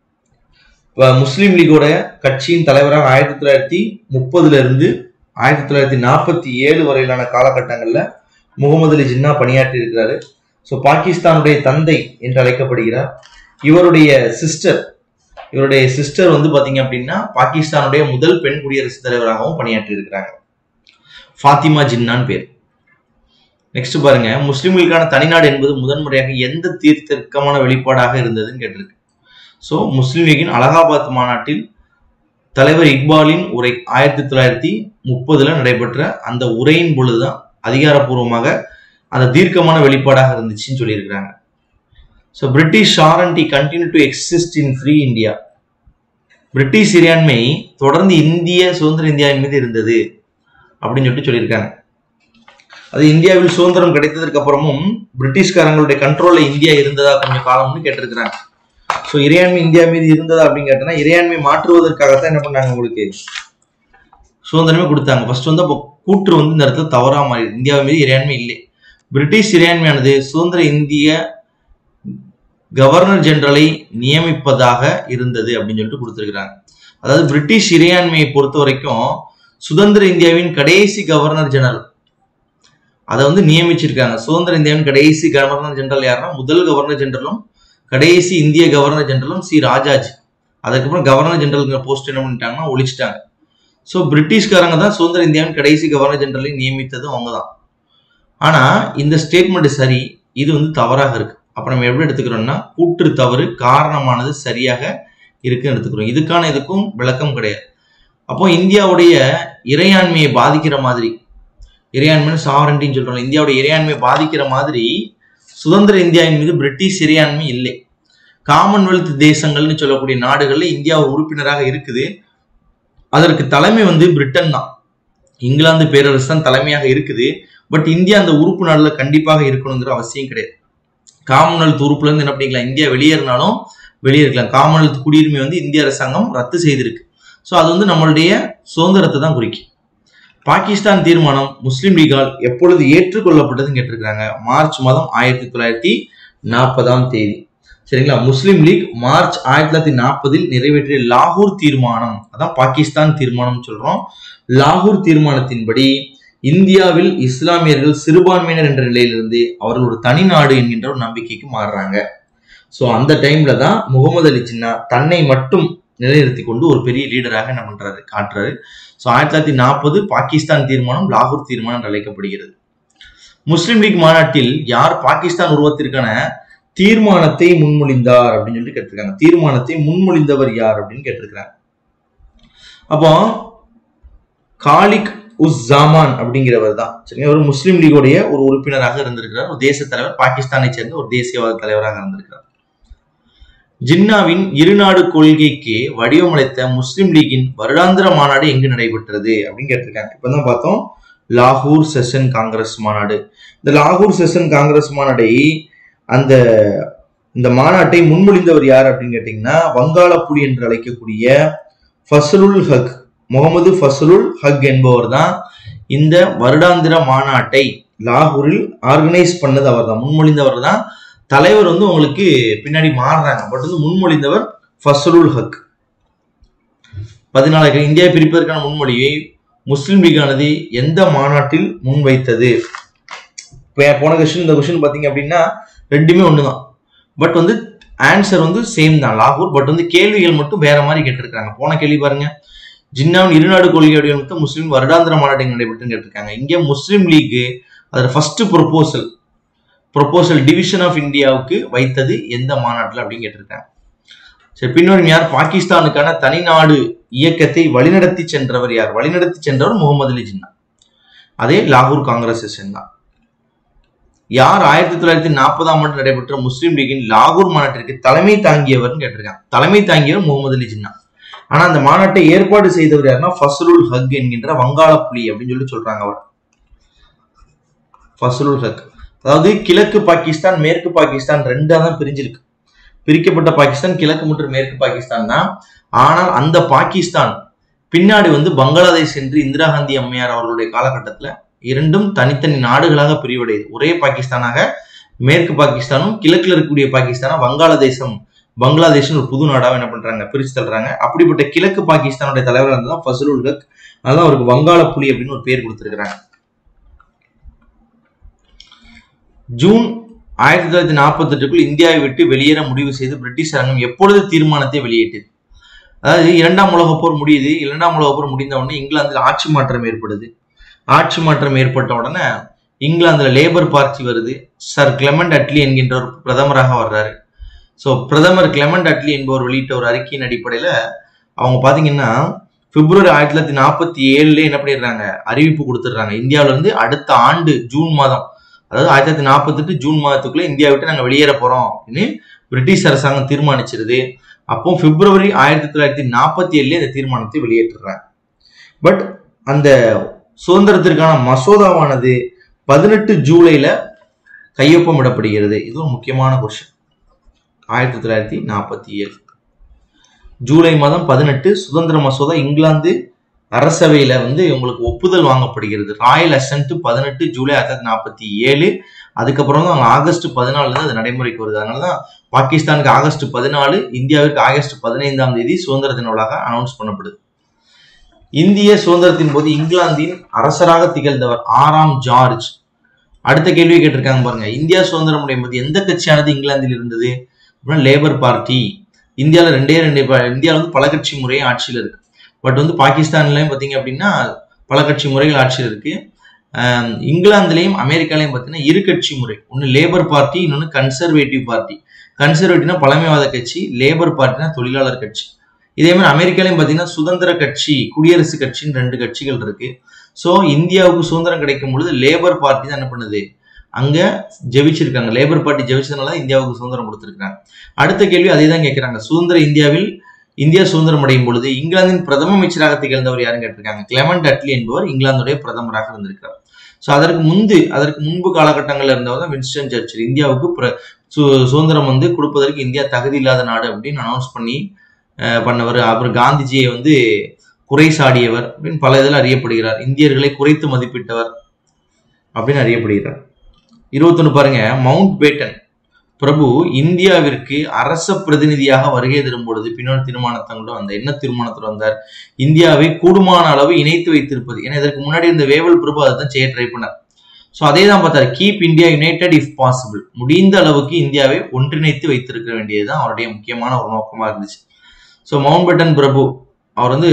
வ- முஸ்லீம் லீகோட கட்சியின் தலைவராக ஆயிரத்தி தொள்ளாயிரத்தி முப்பதுல இருந்து ஆயிரத்தி தொள்ளாயிரத்தி நாற்பத்தி ஏழு வரையிலான காலகட்டங்களில் முகமது அலி ஜின்னா பணியாற்றி இருக்கிறாரு ஸோ பாகிஸ்தானுடைய தந்தை என்று அழைக்கப்படுகிறார் இவருடைய சிஸ்டர் இவருடைய சிஸ்டர் வந்து பாத்தீங்க அப்படின்னா பாகிஸ்தானுடைய முதல் பெண் குடியரசுத் தலைவராகவும் பணியாற்றி இருக்கிறாங்க ஃபாத்திமா ஜின்னான்னு பேர் நெக்ஸ்ட் பாருங்க முஸ்லிம்களுக்கான தனிநாடு என்பது முதன்முறையாக எந்த தீர்த்தர்க்கமான வெளிப்பாடாக இருந்ததுன்னு கேட்டிருக்கு ஸோ முஸ்லீம் லீகின் அலகாபாத் மாநாட்டில் தலைவர் இக்பாலின் உரை ஆயிரத்தி தொள்ளாயிரத்தி முப்பதுல நடைபெற்ற அந்த உரையின் பொழுதுதான் அதிகாரப்பூர்வமாக அந்த தீர்க்கமான வெளிப்பாடாக இருந்துச்சுன்னு சொல்லியிருக்கிறாங்க so British sovereignty continue to exist in free India British இறையாண்மை தொடர்ந்து இந்திய சுதந்திர இந்தியாவின் மீது இருந்தது அப்படின்னு சொல்லிட்டு சொல்லியிருக்காங்க அது இந்தியாவில் சுதந்திரம் கிடைத்ததற்கு அப்புறமும் பிரிட்டிஷ்காரங்களுடைய கண்ட்ரோல்ல இந்தியா இருந்ததா கொஞ்சம் காலம்னு கேட்டிருக்கிறாங்க ஸோ இறையாண்மை இந்தியா மீது இருந்ததா அப்படின்னு கேட்டோம்னா இறையாண்மை மாற்றுவதற்காகத்தான் என்ன பண்ணாங்க உங்களுக்கு சுதந்திரமே கொடுத்தாங்க ஃபர்ஸ்ட் வந்து அப்போ கூற்று வந்து இந்த இடத்துல தவறா மாறி இந்தியா மீது இறையாண்மை இல்லை பிரிட்டிஷ் இறையாண்மையானது சுதந்திர இந்திய கவர்னர் ஜெனரலை நியமிப்பதாக இருந்தது அப்படின்னு சொல்லிட்டு கொடுத்துருக்காங்க அதாவது பிரிட்டிஷ் இறையாண்மையை பொறுத்த வரைக்கும் சுதந்திர இந்தியாவின் கடைசி கவர்னர் ஜெனரல் அதை வந்து நியமிச்சிருக்காங்க சுதந்திர இந்தியாவின் கடைசி கவர்னர் ஜெனரல் யாருன்னா முதல் கவர்னர் ஜெனரலும் கடைசி இந்திய கவர்னர் ஜெனரலும் சி ராஜாஜி அதுக்கப்புறம் கவர்னர் ஜெனரல்ங்கிற போஸ்ட் என்ன பண்ணிட்டாங்கன்னா ஒழிச்சிட்டாங்க ஸோ பிரிட்டிஷ்காரங்க தான் சுதந்திர இந்தியாவின் கடைசி கவர்னர் ஜெனரலை நியமித்ததும் அவங்க தான் ஆனா இந்த ஸ்டேட்மெண்ட் சரி இது வந்து தவறாக இருக்கு அப்ப நம்ம எப்படி எடுத்துக்கிறோம்னா கூற்று தவறு காரணமானது சரியாக இருக்குன்னு எடுத்துக்கிறோம் இதுக்கான இதுக்கும் விளக்கம் கிடையாது அப்போ இந்தியாவுடைய இறையாண்மையை பாதிக்கிற மாதிரி இறையாண்மைன்னு சாவரண்டின்னு சொல்றோம் இந்தியாவுடைய இறையாண்மையை பாதிக்கிற மாதிரி சுதந்திர இந்தியாவின் மீது பிரிட்டிஷ் இறையாண்மை இல்லை காமன்வெல்த் தேசங்கள்னு சொல்லக்கூடிய நாடுகள்ல இந்தியா ஒரு உறுப்பினராக இருக்குது அதற்கு தலைமை வந்து பிரிட்டன் தான் இங்கிலாந்து பேரரசு தான் தலைமையாக இருக்குது பட் இந்தியா அந்த உறுப்பு நாடுல கண்டிப்பாக இருக்கணுங்கிற அவசியம் கிடையாது காமன்வெல்த் உறுப்புல இருந்து என்ன பண்ணிக்கலாம் இந்தியா வெளியேறினாலும் வெளியேறலாம் காமன்வெல்த் குடியுரிமை வந்து இந்திய அரசாங்கம் ரத்து செய்திருக்கு ஸோ அது வந்து நம்மளுடைய சுதந்திரத்தை தான் குறிக்கும் பாகிஸ்தான் தீர்மானம் முஸ்லிம் லீகால் எப்பொழுது ஏற்றுக்கொள்ளப்பட்டதுன்னு கேட்டிருக்காங்க மார்ச் மாதம் ஆயிரத்தி தொள்ளாயிரத்தி நாற்பதாம் தேதி சரிங்களா முஸ்லிம் லீக் மார்ச் ஆயிரத்தி தொள்ளாயிரத்தி நாற்பதில் நிறைவேற்றிய லாகூர் தீர்மானம் அதான் பாகிஸ்தான் தீர்மானம் சொல்றோம் லாகூர் தீர்மானத்தின்படி இந்தியாவில் இஸ்லாமியர்கள் சிறுபான்மையினர் என்ற நிலையிலிருந்து அவர்கள் ஒரு தனி நாடு என்கின்ற ஒரு நம்பிக்கைக்கு மாறுறாங்க ஸோ அந்த டைம்ல தான் முகமது அலி ஜின்னா தன்னை மட்டும் நிலைநிறுத்தி கொண்டு ஒரு பெரிய லீடராக என்ன பண்றாரு காட்டுறாரு ஸோ ஆயிரத்தி தொள்ளாயிரத்தி நாற்பது பாகிஸ்தான் தீர்மானம் லாகூர் தீர்மானம் என்று அழைக்கப்படுகிறது முஸ்லிம் லீக் மாநாட்டில் யார் பாகிஸ்தான் உருவத்திற்கான தீர்மானத்தை முன்மொழிந்தார் அப்படின்னு சொல்லிட்டு கேட்டிருக்காங்க தீர்மானத்தை முன்மொழிந்தவர் யார் அப்படின்னு கேட்டிருக்கிறாங்க அப்போ காலிக் உஸ் ஜாமான் அப்படிங்கிறவர் தான் சரிங்க ஒரு முஸ்லீம் லீகோடைய ஒரு உறுப்பினராக இருந்திருக்கிறார் ஒரு தேச தலைவர் பாகிஸ்தானை சேர்ந்த ஒரு தேசியவாத தலைவராக இருந்திருக்கிறார் ஜின்னாவின் இருநாடு கொள்கைக்கு வடிவமளித்த முஸ்லிம் லீகின் வருடாந்திர மாநாடு எங்கு நடைபெற்றது அப்படின்னு கேட்டிருக்காங்க இப்பதான் பார்த்தோம் லாகூர் செஷன் காங்கிரஸ் மாநாடு இந்த லாகூர் செஷன் காங்கிரஸ் மாநாடை அந்த இந்த மாநாட்டை முன்மொழிந்தவர் யார் அப்படின்னு கேட்டீங்கன்னா வங்காளப்புலி என்று அழைக்கக்கூடிய ஃபசலுல் ஹக் முகமது ஃபசலுல் ஹக் என்பவர் தான் இந்த வருடாந்திர மாநாட்டை லாகூரில் ஆர்கனைஸ் பண்ணது அவர் தான் முன்மொழிந்தவர் தான் தலைவர் வந்து உங்களுக்கு பின்னாடி மாறுறாங்க பட் வந்து முன்மொழிந்தவர் ஃபசலுல் ஹக் பதினாலு இந்தியா பிரிப்பதற்கான முன்மொழியை முஸ்லிம் லீகானது எந்த மாநாட்டில் முன்வைத்தது போன கொஸ்டின் இந்த கொஸ்டின் பார்த்தீங்க அப்படின்னா ரெண்டுமே ஒன்று தான் பட் வந்து ஆன்சர் வந்து சேம் தான் லாகூர் பட் வந்து கேள்விகள் மட்டும் வேற மாதிரி கேட்டிருக்காங்க போன கேள்வி பாருங்க ஜின்னாவின் இருநாடு கொள்கை வடிவமைத்த முஸ்லீம் வருடாந்திர மாநாடு நடைபெற்று கேட்டிருக்காங்க இங்கே முஸ்லீம் லீக் அதோட first proposal proposal division of இந்தியாவுக்கு வைத்தது எந்த மாநாட்டில் அப்படின்னு கேட்டிருக்காங்க சரி பின்வரும் யார் பாகிஸ்தானுக்கான தனிநாடு இயக்கத்தை வழிநடத்தி சென்றவர் யார் வழிநடத்தி சென்றவர் முகமது அலி ஜின்னா அதே லாகூர் காங்கிரஸ் செஷன் தான் யார் ஆயிரத்தி தொள்ளாயிரத்தி நாற்பதாம் ஆண்டு நடைபெற்ற முஸ்லீம் லீகின் லாகூர் மாநாட்டிற்கு தலைமை தாங்கியவர்னு கேட்டிருக்காங்க தலைமை தாங்கியவர் முகமது அலி ஜின்னா ஆனா அந்த மாநாட்டை ஏற்பாடு செய்தவர் யாருன்னா ஃபசலுல் ஹக் என்கின்ற வங்காள புலி அப்படின்னு சொல்லி சொல்றாங்க அவர் ஃபசலுல் ஹக் அதாவது கிழக்கு பாகிஸ்தான் மேற்கு பாகிஸ்தான் ரெண்டா தான் பிரிஞ்சிருக்கு பிரிக்கப்பட்ட பாகிஸ்தான் கிழக்கு மற்றும் மேற்கு பாகிஸ்தான் தான் ஆனால் அந்த பாகிஸ்தான் பின்னாடி வந்து பங்களாதேஷ் என்று இந்திரா காந்தி அம்மையார் அவர்களுடைய காலகட்டத்தில் இரண்டும் தனித்தனி நாடுகளாக பிரிவடையுது ஒரே பாகிஸ்தானாக மேற்கு பாகிஸ்தானும் கிழக்கில் இருக்கக்கூடிய பாகிஸ்தானா வங்காளதேசம் பங்களாதேஷ்னு ஒரு புது நாடாக என்ன பண்றாங்க பிரிச்சு தள்ளுறாங்க அப்படிப்பட்ட கிழக்கு பாகிஸ்தானுடைய தலைவர் தான் ஃபசலுல் ஹக் அதனால அவருக்கு வங்காள புலி அப்படின்னு ஒரு பேர் கொடுத்திருக்கிறாங்க ஜூன் ஆயிரத்தி தொள்ளாயிரத்தி நாற்பத்தி எட்டுக்குள் இந்தியாவை விட்டு வெளியேற முடிவு செய்து பிரிட்டிஷ் அரங்கம் எப்பொழுது தீர்மானத்தை வெளியிட்டது அதாவது இரண்டாம் உலகப் போர் முடியுது இரண்டாம் உலகப் போர் முடிந்த உடனே இங்கிலாந்தில் ஆட்சி மாற்றம் ஏற்படுது ஆட்சி மாற்றம் ஏற்பட்ட உடனே இங்கிலாந்துல லேபர் பார்ட்டி வருது சர் கிளமெண்ட் அட்லி என்கின்ற ஒரு பிரதமராக வர்றாரு ஸோ பிரதமர் கிளமெண்ட் அட்லி என்பவர் வெளியிட்ட ஒரு அறிக்கையின் அடிப்படையில் அவங்க பார்த்தீங்கன்னா பிப்ரவரி ஆயிரத்தி தொள்ளாயிரத்தி நாற்பத்தி ஏழுல என்ன பண்ணிடுறாங்க அறிவிப்பு கொடுத்துட்றாங்க இந்தியாவில இருந்து அடுத்த ஆண்டு ஜூன் மாதம் அதாவது ஆயிரத்தி தொள்ளாயிரத்தி நாற்பத்தெட்டு ஜூன் மாதத்துக்குள்ள இந்தியா விட்டு நாங்கள் வெளியேற போறோம் அப்படின்னு பிரிட்டிஷ் அரசாங்கம் தீர்மானிச்சிருது அப்போ பிப்ரவரி ஆயிரத்தி தொள்ளாயிரத்தி நாற்பத்தி ஏழுல இந்த தீர்மானத்தை வெளியேற்றுறாங்க பட் அந்த சுதந்திரத்திற்கான மசோதாவானது பதினெட்டு ஜூலைல கையொப்பமிடப்படுகிறது இது ஒரு முக்கியமான கொஸ்டின் ஆயிரத்தி தொள்ளாயிரத்தி நாற்பத்தி ஏழு ஜூலை மாதம் பதினெட்டு சுதந்திர மசோதா இங்கிலாந்து அரசவையில வந்து உங்களுக்கு ஒப்புதல் வாங்கப்படுகிறது ராயல் அசன்ட் பதினெட்டு ஜூலை ஆயிரத்தி தொள்ளாயிரத்தி நாற்பத்தி ஏழு அதுக்கப்புறம் தான் ஆகஸ்ட் பதினாலுல இருந்து அது நடைமுறைக்கு வருது அதனாலதான் பாகிஸ்தானுக்கு ஆகஸ்ட் பதினாலு இந்தியாவிற்கு ஆகஸ்ட் பதினைந்தாம் தேதி சுதந்திர தின விழாக அனௌன்ஸ் பண்ணப்படுது இந்திய சுதந்திரத்தின் போது இங்கிலாந்தின் அரசராக திகழ்ந்தவர் ஆறாம் ஜார்ஜ் அடுத்த கேள்வி கேட்டிருக்காங்க பாருங்க இந்தியா சுதந்திரம் அடையும் போது எந்த கட்சியானது இங்கிலாந்தில் இருந்தது அப்படின்னா லேபர் பார்ட்டி இந்தியாவில் ரெண்டே ரெண்டு இந்தியாவில் வந்து பல கட்சி முறை ஆட்சியில் இருக்கு பட் வந்து பாகிஸ்தான்லயும் பார்த்தீங்க அப்படின்னா பல கட்சி முறைகள் ஆட்சியில் இருக்கு ஆஹ் இங்கிலாந்துலயும் அமெரிக்காலையும் பார்த்தீங்கன்னா இரு கட்சி முறை ஒன்று லேபர் பார்ட்டி இன்னொன்று கன்சர்வேட்டிவ் பார்ட்டி கன்சர்வேட்டிவ்னா பழமைவாத கட்சி லேபர் பார்ட்டினா தொழிலாளர் கட்சி இதே மாதிரி அமெரிக்காலையும் பார்த்தீங்கன்னா சுதந்திர கட்சி குடியரசு கட்சின்னு ரெண்டு கட்சிகள் இருக்கு ஸோ இந்தியாவுக்கு சுதந்திரம் கிடைக்கும் பொழுது லேபர் பார்ட்டி தான் என்ன பண்ணுது அங்க ஜெயிச்சிருக்காங்க லேபர் பார்ட்டி ஜெயிச்சதுனால தான் இந்தியாவுக்கு சுதந்திரம் கொடுத்துருக்காங்க அடுத்த கேள்வி அதே தான் கேட்கிறாங்க சுதந்திர இந்தியாவில் இந்தியா சுதந்திரம் அடையும் பொழுது இங்கிலாந்தின் பிரதம அமைச்சராக திகழ்ந்தவர் யாருன்னு கேட்டிருக்காங்க கிளமெண்ட் அட்லி என்பவர் இங்கிலாந்துடைய பிரதமராக இருந்திருக்கிறார் ஸோ அதற்கு முந்து அதற்கு முன்பு காலகட்டங்களில் இருந்தவர் தான் வின்ஸ்டன் சர்ச்சில் இந்தியாவுக்கு பிர- சு- சுதந்திரம் வந்து கொடுப்பதற்கு இந்தியா தகுதி இல்லாத நாடு அப்படின்னு அனௌன்ஸ் பண்ணி அஹ், பண்ணவர் அப்புறம் காந்திஜியை வந்து குறை சாடியவர் அப்படின்னு பல இதில் அறியப்படுகிறார் இந்தியர்களை குறைத்து மதிப்பிட்டவர் அப்படின்னு அறியப்படுகிறார் இருபத்தொன்னு பாருங்க மவுண்ட் பேட்டன் பிரபு இந்தியாவிற்கு அரச பிரதிநிதியாக வருகை தரும் பொழுது பின்னோர் தீர்மானத்தங்களோட அந்த என்ன தீர்மானத்தில் வந்தார் இந்தியாவை கூடுமான அளவு இணைத்து வைத்திருப்பது ஏன்னா இதற்கு முன்னாடி இந்த வேவல் பிரபு அதை தான் செய்ய ட்ரை பண்ணார் ஸோ அதே தான் பார்த்தாரு keep India united if possible முடிந்த அளவுக்கு இந்தியாவை ஒன்றிணைத்து வைத்திருக்க வேண்டியதுதான் அவருடைய முக்கியமான ஒரு நோக்கமா இருந்துச்சு ஸோ மவுண்ட் பேட்டன் பிரபு அவர் வந்து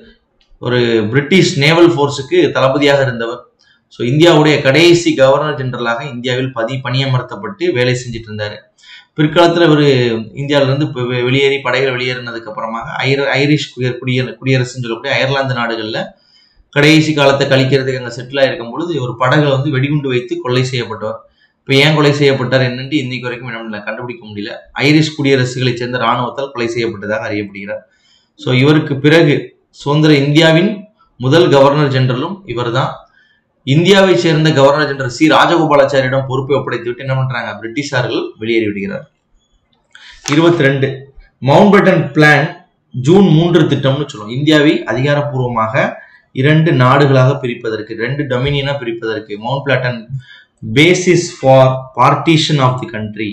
ஒரு பிரிட்டிஷ் நேவல் ஃபோர்ஸுக்கு தளபதியாக இருந்தவர் ஸோ இந்தியாவுடைய கடைசி கவர்னர் ஜெனரலாக இந்தியாவில் பதி பணியமர்த்தப்பட்டு வேலை செஞ்சுட்டு இருந்தாரு பிற்காலத்தில் இவர் இந்தியாவிலிருந்து இப்ப வெ- வெளியேறி படைகள் வெளியேறினதுக்கு அப்புறமாக ஐர ஐரிஷ் குடியர் குடியர குடியரசுன்னு சொல்லக்கூடிய அயர்லாந்து நாடுகளில் கடைசி காலத்தை கழிக்கிறதுக்கு அங்கே செட்டில் ஆயிருக்கும் பொழுது ஒரு படகுல வந்து வெடிகுண்டு வைத்து கொலை செய்யப்பட்டவர் இப்போ ஏன் கொலை செய்யப்பட்டார் என்னன்ட்டு இன்னைக்கு வரைக்கும் என்ன கண்டுபிடிக்க முடியல ஐரிஷ் குடியரசுகளைச் சேர்ந்த இராணுவத்தால் கொலை செய்யப்பட்டதாக அறியப்படுகிறார் ஸோ இவருக்கு பிறகு சுதந்திர இந்தியாவின் முதல் கவர்னர் ஜெனரலும் இவர்தான் இந்தியாவை சேர்ந்த கவர்னர் ஜெனரல் சி ராஜகோபாலாச்சாரியிடம் பொறுப்பை ஒப்படைத்து விட்டு என்ன பண்றாங்க பிரிட்டிஷார்கள் வெளியேறி விடுகிறார் இருபத்தி ரெண்டு மவுண்ட் பேட்டன் பிளான் ஜூன் மூன்று திட்டம்னு சொல்லுவோம் இந்தியாவை அதிகாரப்பூர்வமாக இரண்டு நாடுகளாக பிரிப்பதற்கு ரெண்டு டொமினியனா பிரிப்பதற்கு Mountbatten basis for partition of the country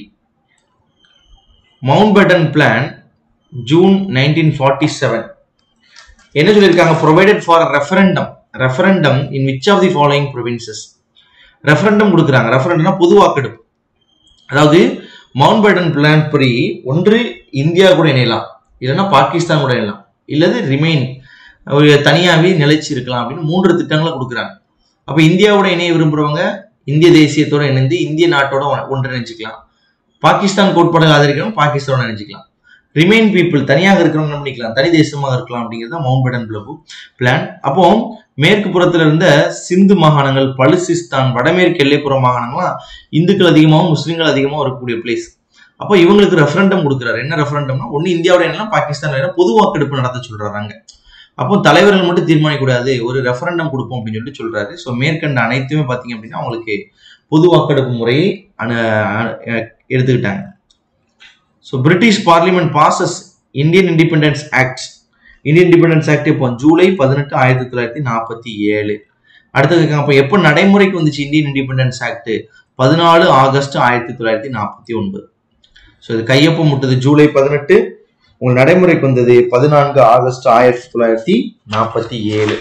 Mountbatten plan June nineteen forty seven என்ன சொல்லியிருக்காங்க provided for referendum referendum in which of the following provinces referendum கொடுக்குறாங்க ரெஃபரண்டம்னா பொது வாக்கெடுப்பு அதாவது மவுண்ட் பேட்டன் பிளான் படி ஒன்று இந்தியா கூட இணையலாம் இல்லைன்னா பாகிஸ்தான் கூட இணையலாம் இல்லது ரிமைன் ஒரு தனியாகவே நிலைச்சு இருக்கலாம் அப்படின்னு மூன்று திட்டங்களை கொடுக்குறாங்க அப்போ இந்தியாவோட இணைய விரும்புறவங்க இந்திய தேசியத்தோட இணைந்து இந்திய நாட்டோட ஒ- ஒன்றிணைஞ்சுக்கலாம் பாகிஸ்தான் கோட்பாடுகள் ஆதரிக்கிறவங்க பாகிஸ்தானோட இணைஞ்சுக்கலாம் ரிமைன் பீப்புள் தனியாக இருக்கிறவங்க என்ன பண்ணிக்கலாம் தனி தேசமாக இருக்கலாம் அப்படிங்கிறது தான் மவுண்ட் பேட்டன் பிரபு பிளான் அப்போ மேற்கு புறத்துல இருந்த சிந்து மாகாணங்கள் பலுசிஸ்தான் வடமேற்கு எல்லைப்புற மாகாணங்கள்லாம் இந்துக்கள் அதிகமாகவும் முஸ்லிம்கள் அதிகமாகவும் இருக்கக்கூடிய பிளேஸ் அப்போ இவங்களுக்கு ரெஃபரண்டம் கொடுக்குறாரு என்ன ரெஃபரண்டம்னா ஒன்று இந்தியாவோட என்ன பாகிஸ்தான் வேணும் பொது வாக்கெடுப்பு நடத்த சொல்றாங்க அப்போ தலைவர்கள் மட்டும் தீர்மானிக்க கூடாது ஒரு ரெஃபரண்டம் கொடுப்போம் அப்படின்னு சொல்லிட்டு சொல்றாரு ஸோ மேற்கண்ட அனைத்துமே பார்த்தீங்க அப்படின்னா அவங்களுக்கு பொது வாக்கெடுப்பு முறையை அனு அனு- அஹ் எடுத்துக்கிட்டாங்க so British parliament passes Indian Independence Act Indian Independence Act இப்போ ஜூலை பதினெட்டு ஆயிரத்தி தொள்ளாயிரத்தி நாற்பத்தி ஏழு அடுத்தது அப்போ எப்போ நடைமுறைக்கு வந்துச்சு இந்தியன் இண்டிபெண்டன்ஸ் ஆக்ட் பதினாலு ஆகஸ்ட் ஆயிரத்தி தொள்ளாயிரத்தி நாற்பத்தி ஒன்பது ஸோ இது கையொப்பம் முட்டது ஜூலை பதினெட்டு உங்கள் நடைமுறைக்கு வந்தது பதினான்கு ஆகஸ்ட் ஆயிரத்தி தொள்ளாயிரத்தி நாற்பத்தி ஏழு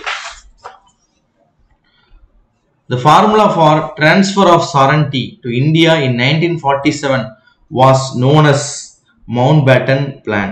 The formula for transfer of sovereignty to India in 1947 was known as Mountbatten Plan.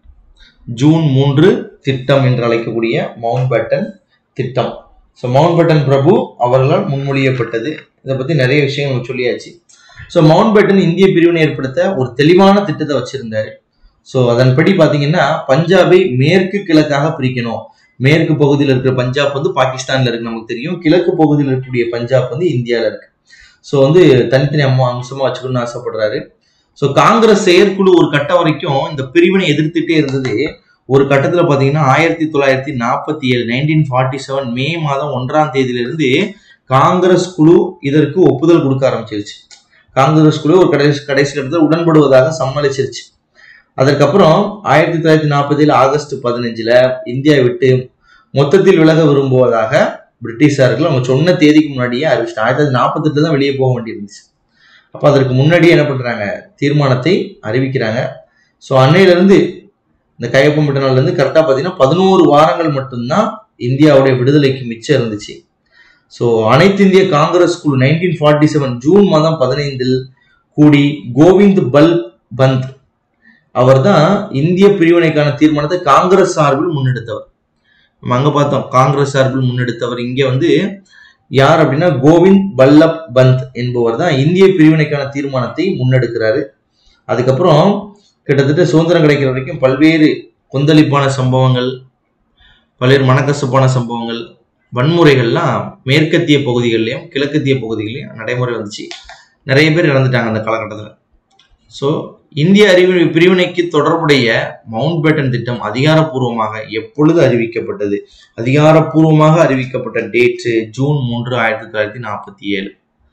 ஜூன் மூன்று திட்டம் என்று அழைக்கக்கூடிய மவுண்ட் பேட்டன் திட்டம் ஸோ மவுண்ட் பேட்டன் பிரபு அவர்களால் முன்மொழியப்பட்டது இதை பற்றி நிறைய விஷயங்கள் நம்ம சொல்லியாச்சு ஸோ மவுண்ட் பேட்டன் இந்திய பிரிவினை ஏற்படுத்த ஒரு தெளிவான திட்டத்தை வச்சிருந்தாரு ஸோ அதன்படி பார்த்தீங்கன்னா பஞ்சாபை மேற்கு கிழக்காக பிரிக்கணும் மேற்கு பகுதியில் இருக்கிற பஞ்சாப் வந்து பாகிஸ்தான்ல இருக்கு நமக்கு தெரியும் கிழக்கு பகுதியில் இருக்கக்கூடிய பஞ்சாப் வந்து இந்தியாவில் இருக்கு ஸோ வந்து தனித்தனி அம்மா அம்சமா வச்சுக்கணும்னு ஆசைப்படுறாரு ஸோ காங்கிரஸ் செயற்குழு ஒரு கட்டம் வரைக்கும் இந்த பிரிவினை எதிர்த்துட்டே இருந்தது ஒரு கட்டத்துல பாத்தீங்கன்னா ஆயிரத்தி தொள்ளாயிரத்தி நாற்பத்தி ஏழு நைன்டீன் ஃபார்ட்டி செவன் மே மாதம் ஒன்றாம் தேதியிலிருந்து காங்கிரஸ் குழு இதற்கு ஒப்புதல் கொடுக்க ஆரம்பிச்சிருச்சு காங்கிரஸ் குழு ஒரு கடைசி கடைசி கட்டத்தில் உடன்படுவதாக சம்மளிச்சிருச்சு அதற்கப்புறம் ஆயிரத்தி தொள்ளாயிரத்தி நாற்பதில் ஆகஸ்ட் பதினஞ்சுல இந்தியா விட்டு மொத்தத்தில் விலக விரும்புவதாக பிரிட்டிஷார்கள் அவங்க சொன்ன தேதிக்கு முன்னாடியே அறிவிச்சிட்டாங்க ஆயிரத்தி தொள்ளாயிரத்தி நாற்பத்தெட்டுல தான் வெளியே போக வேண்டியிருந்துச்சு அப்போ அதற்கு முன்னாடியே என்ன பண்றாங்க தீர்மானத்தை அறிவிக்கிறாங்க ஸோ அன்னையிலிருந்து இந்த கையொப்பமிட்ட நாள்ல இருந்து கரெக்டாக பார்த்தீங்கன்னா பதினோரு வாரங்கள் மட்டும்தான் இந்தியாவுடைய விடுதலைக்கு மிச்சம் இருந்துச்சு ஸோ அனைத்து இந்திய காங்கிரஸ் குழு நைன்டீன் ஃபார்ட்டி செவன் ஜூன் மாதம் பதினைந்தில் கூடி கோவிந்த் பல் பந்த் அவர்தான் இந்திய பிரிவினைக்கான தீர்மானத்தை காங்கிரஸ் சார்பில் முன்னெடுத்தவர் நம்ம அங்க பார்த்தோம் காங்கிரஸ் சார்பில் முன்னெடுத்தவர் இங்க வந்து யார் அப்படின்னா கோவிந்த் பல்லப் பந்த் என்பவர் தான் இந்திய பிரிவினைக்கான தீர்மானத்தை முன்னெடுக்கிறாரு அதுக்கப்புறம் கிட்டத்தட்ட சுதந்திரம் கிடைக்கிற வரைக்கும் பல்வேறு கொந்தளிப்பான சம்பவங்கள் பல்வேறு மனக்கசப்பான சம்பவங்கள் வன்முறைகள்லாம் மேற்கத்திய பகுதிகளிலையும் கிழக்கத்திய பகுதிகளையும் நடைமுறை வந்துச்சு நிறைய பேர் இறந்துட்டாங்க அந்த காலகட்டத்தில் ஸோ இந்திய அறிவு பிரிவினைக்கு தொடர்புடைய மவுண்ட் பேட்டன் திட்டம் அதிகாரப்பூர்வமாக எப்பொழுது அறிவிக்கப்பட்டது அதிகாரப்பூர்வமாக அறிவிக்கப்பட்ட டேட்டு ஜூன் மூன்று ஆயிரத்தி தொள்ளாயிரத்தி நாற்பத்தி ஏழு